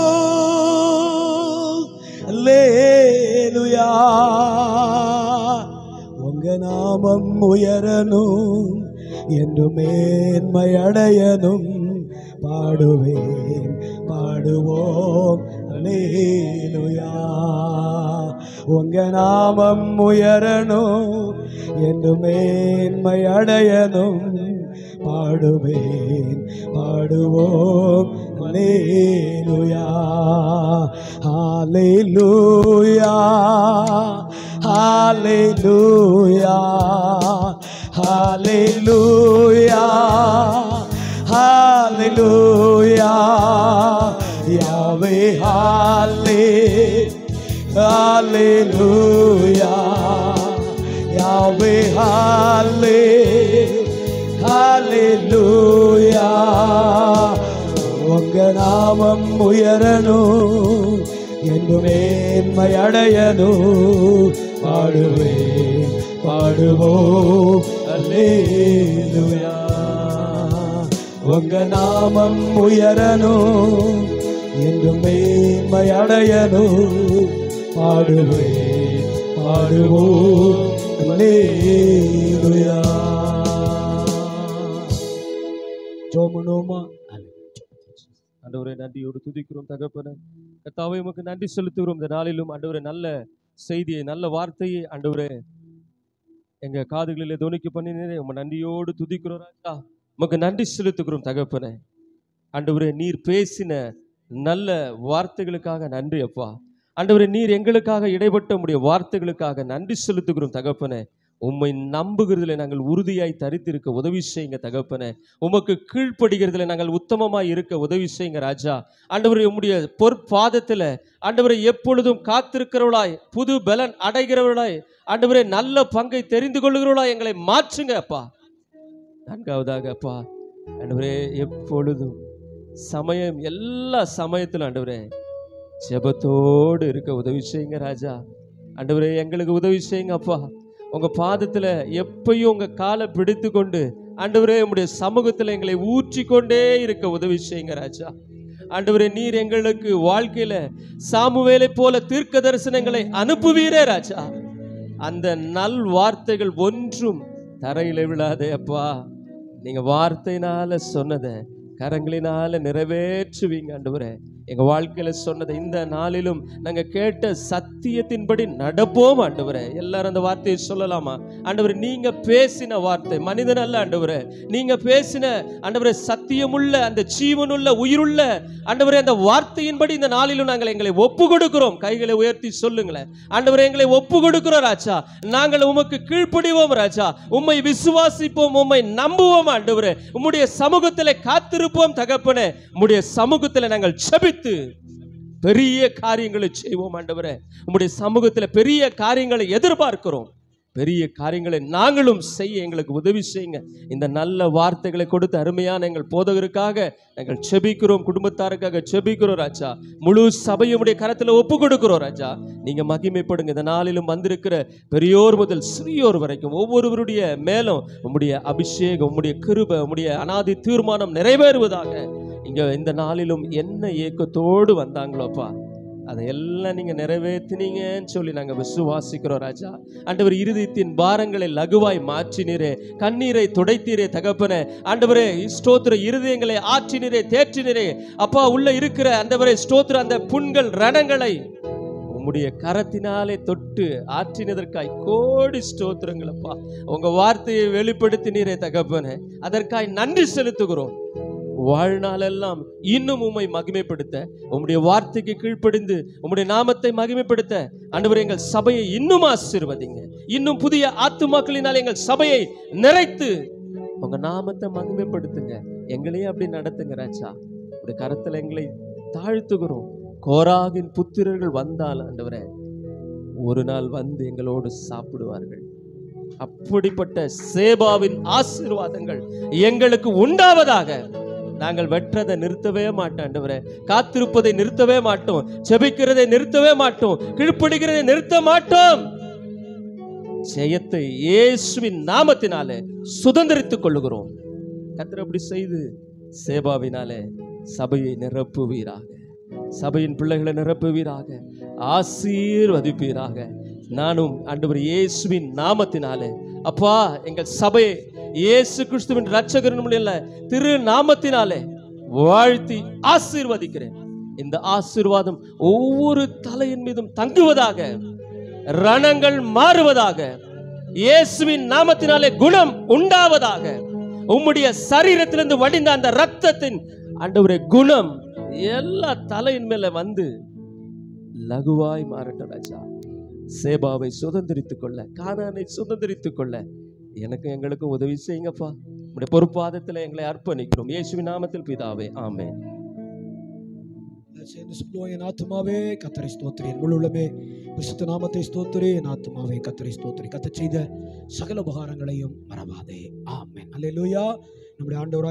லேலுயா உங்க நாமம் உயரணும் என்று மேன்மை அடையணும் பாடுவேன் பாடுவோம் அல்லேலூயா உங்க நாமம் உயரணும் என்று மேன்மை அடையணும் பாடுவேன் பாடுவோம் அல்லேலூயா ஹalleluya ஹalleluya ஹalleluya ஹalleluya யாவே ஹாலே ஹalleluya யாவே ஹாலே ஹalleluya உங்க நாமம் உயரணும் என்று மேன்மை அடையணும் பாடுவேன் பாடுவோம் அல்லேலூயா உங்க நாமம் உயரணும் என்று மேன்மை அடையணும் பாடுவேன் பாடுவோம் அல்லேலூயா ஜோமனோமா ஆண்டவரே நன்றியோடு துதிக்கிறோம் தகப்பனே கர்த்தாவே உமக்கு நன்றி செலுத்துகிறோம் இந்த நாளிலும் ஆண்டவரே நல்ல செய்தியை நல்ல வார்த்தையை ஆண்டவரே எங்க காதுகளிலே துணிக்க பண்ணினே உம நன்றியோடு துதிக்கிறோம் ராஜா உமக்கு நன்றி செலுத்துகிறோம் தகப்பனே ஆண்டவரே நீர் பேசின நல்ல வார்த்தைகளுக்காக நன்றி அப்பா ஆண்டவரே நீர் எங்களுக்காக இடைப்பட்ட உடைய வார்த்தைகளுக்காக நன்றி செலுத்துகிறோம் தகப்பனே உம்மை நம்புகிறதுல நாங்கள் உறுதியாய் தரித்திருக்க உதவி செய்யுங்க தகப்பனே உமக்கு கீழ்ப்படுகிறதுல நாங்கள் உத்தமமாய் இருக்க உதவி செய்யுங்க ராஜா ஆண்டவரே உம்முடைய பொற்பாதத்தில் ஆண்டவரை எப்பொழுதும் காத்திருக்கிறவளாய் புது பலன் அடைகிறவளாய் ஆண்டவரே நல்ல பங்கை தெரிந்து கொள்ளுகிறவளாய் எங்களை மாற்றுங்க அப்பா நான்காவதாக அப்பா ஆண்டவரே எப்பொழுதும் சமயம் எல்லா சமயத்திலும் ஆண்டவரே ஜெபத்தோடு இருக்க உதவி செய்யுங்க ராஜா ஆண்டவரே எங்களுக்கு உதவி செய்யுங்க அப்பா உங்க பாதத்துல எப்பயும் உங்க காலை பிடித்து கொண்டு ஆண்டவரே உம்முடைய சமூகத்துல எங்களை ஊற்றி கொண்டே இருக்க உதவி செய்யுங்க ராஜா ஆண்டவரே நீர் எங்களுக்கு வாழ்க்கையில சாமுவேலை போல தீர்க்க தரிசனங்களை அனுப்புவீரே ராஜா அந்த நல் வார்த்தைகள் ஒன்றும் தரையில விழாதே அப்பா நீங்க வார்த்தையினால சொன்னதை கரங்களினால நிறைவேற்றுவீங்க ஆண்டவரே எங்க வாழ்க்கையில சொன்னதை இந்த நாளிலும் நாங்க கேட்ட சத்தியத்தின்படி நடப்போம் ஆண்டவரே எல்லாரும் அந்த வார்த்தையை சொல்லலாமா ஆண்டவரே நீங்க பேசின வார்த்தை மனிதன் அல்ல ஆண்டவரே நீங்க பேசின ஆண்டவரே சத்தியமுள்ள அந்த ஜீவனுள்ள உயிருள்ள ஆண்டவரே அந்த வார்த்தையின்படி இந்த நாளிலும் நாங்கள் எங்களை ஒப்பு கொடுக்கிறோம் கைகளை உயர்த்தி சொல்லுங்களேன் ஆண்டவரே எங்களை ஒப்பு கொடுக்கிறோம் ராஜா நாங்கள் உமக்கு கீழ்ப்படிவோம் ராஜா உம்மை விசுவாசிப்போம் உம்மை நம்புவோம் ஆண்டவரே உம்முடைய சமூகத்தில் காத்திருப்போம் தகப்பனே உம்முடைய சமூகத்தில் நாங்கள் செபித்து பெரிய காரியங்களை செய்வோம் ஆண்டவரே உம்முடைய சமூகத்தில் பெரிய காரியங்களை எதிர்பார்க்கிறோம் பெரிய காரியங்களை நாங்களும் செய்ய எங்களுக்கு உதவி செய்யுங்க இந்த நல்ல வார்த்தைகளை கொடுத்து அருமையான எங்கள் போதகருக்காக நாங்கள் செபிக்கிறோம் குடும்பத்தாருக்காக செபிக்கிறோம் ராஜா முழு சபையுடைய கரத்தில் ஒப்பு கொடுக்கிறோம் ராஜா நீங்க மகிமைப்படுங்க இந்த நாளிலும் வந்திருக்கிற பெரியோர் முதல் சிறியோர் வரைக்கும் ஒவ்வொருவருடைய மேலும் உம்முடைய அபிஷேகம் உம்முடைய கிருபை உம்முடைய அனாதி தீர்மானம் நிறைவேறுவதாக இங்க இந்த நாளிலும் என்ன ஏக்கத்தோடு வந்தாங்களோப்பா அதை எல்லாம் நீங்க நிறைவேற்றினீங்கன்னு சொல்லி நாங்க விசுவாசிக்கிறோம் ராஜா ஆண்டவர் இருதயத்தின் பாரங்களை லகுவாய் மாற்றினீரே கண்ணீரை துடைத்தீரே தகப்பனே ஆண்டவரே ஸ்தோத்திர இருதயங்களை ஆற்றினீரே தேற்றினீரே அப்பா உள்ள இருக்கிற ஆண்டவரே ஸ்தோத்திர அந்த புண்கள் ரணங்களை உம்முடைய கரத்தினாலே தொட்டு ஆற்றினதற்காய் கோடி ஸ்தோத்திரங்களப்பா உங்க வார்த்தையை வெளிப்படுத்தினீரே தகப்பனே அதற்காய் நன்றி செலுத்துகிறோம் வாழ்நாளெல்லாம் இன்னும் உம்மை மகிமைப்படுத்த உம்முடைய வார்த்தைக்கு கீழ்ப்படிந்து உம்முடைய நாமத்தை மகிமைப்படுத்த ஆண்டவரே எங்கள் சபையை இன்னும் ஆசீர்வதிங்க இன்னும் புதிய ஆத்துமாக்களினால் எங்கள் சபையை நிறைத்து உங்க நாமத்தை மகிமைப்படுத்துங்க எங்களையும் அப்படி நடத்துங்க ராஜா உடைய கரத்துல எங்களை தாழ்த்துகிறோம் கோராகின் புத்திரர்கள் வந்தால் ஆண்டவரே ஒரு நாள் வந்து எங்களோடு சாப்பிடுவார்கள் அப்படிப்பட்ட சேபாவின் ஆசீர்வாதங்கள் எங்களுக்கு உண்டாவதாக நாங்கள் வெற்றதை நிறுத்தவே மாட்டோம் ஆண்டவரே காத்திருப்பதை நிறுத்தவே மாட்டோம் செபிக்கிறதை நிறுத்தவே மாட்டோம் கீழ்ப்படுகிறதை நிறுத்த மாட்டோம் ஜெயத்தை இயேசுவின் நாமத்தினாலே சுதந்திரித்துக் கொள்ளுகிறோம் கர்த்தர் அப்படி செய்து சேபாவினாலே சபையை நிரப்புவீராக சபையின் பிள்ளைகளை நிரப்புவீராக ஆசீர்வதிப்பீராக நானும் ஆண்டவர் இயேசுவின் நாமத்தினாலே அப்பா எங்கள் சபையை இயேசு கிறிஸ்துவின் ரட்சகரின் இல்ல திரு நாமத்தினாலே வாழ்த்தி ஆசீர்வதிக்கிறேன் இந்த ஆசீர்வாதம் ஒவ்வொரு தலையின் மீதும் தங்குவதாக ரணங்கள் மாறுவதாக இயேசுவின் நாமத்தினாலே குணம் உண்டாவதாக உம்முடைய சரீரத்திலிருந்து வடிந்த அந்த ரத்தத்தின் ஆண்டவரே குணம் எல்லா தலையின் மேல வந்து லகுவாய் மாறட்டும் ராஜா சேபாவை சுதந்திரித்துக் கொள்ள கானானை சுதந்திரித்துக் கொள்ள எனக்கு எங்களுக்கும் உதவி செய்யுங்கப்பா உடைய பொறுப்பாதத்தில் எங்களை அர்ப்பணிக்கிறோம் இயேசுவின் நாமத்தில் பிதாவே ஆமென் சேர்ந்து சொல்லுவோம் என் ஆத்மாவே கத்தரை ஸ்தோத்திரி என் உள்ளமே விசுத்த நாமத்தை ஸ்தோத்திரி என் ஆத்மாவே கத்தரை ஸ்தோத்திரி கத்த செய்த சகல உபகாரங்களையும் மறவாதே ஆமென் அல்லேலூயா நம்முடைய ஆண்டவராய்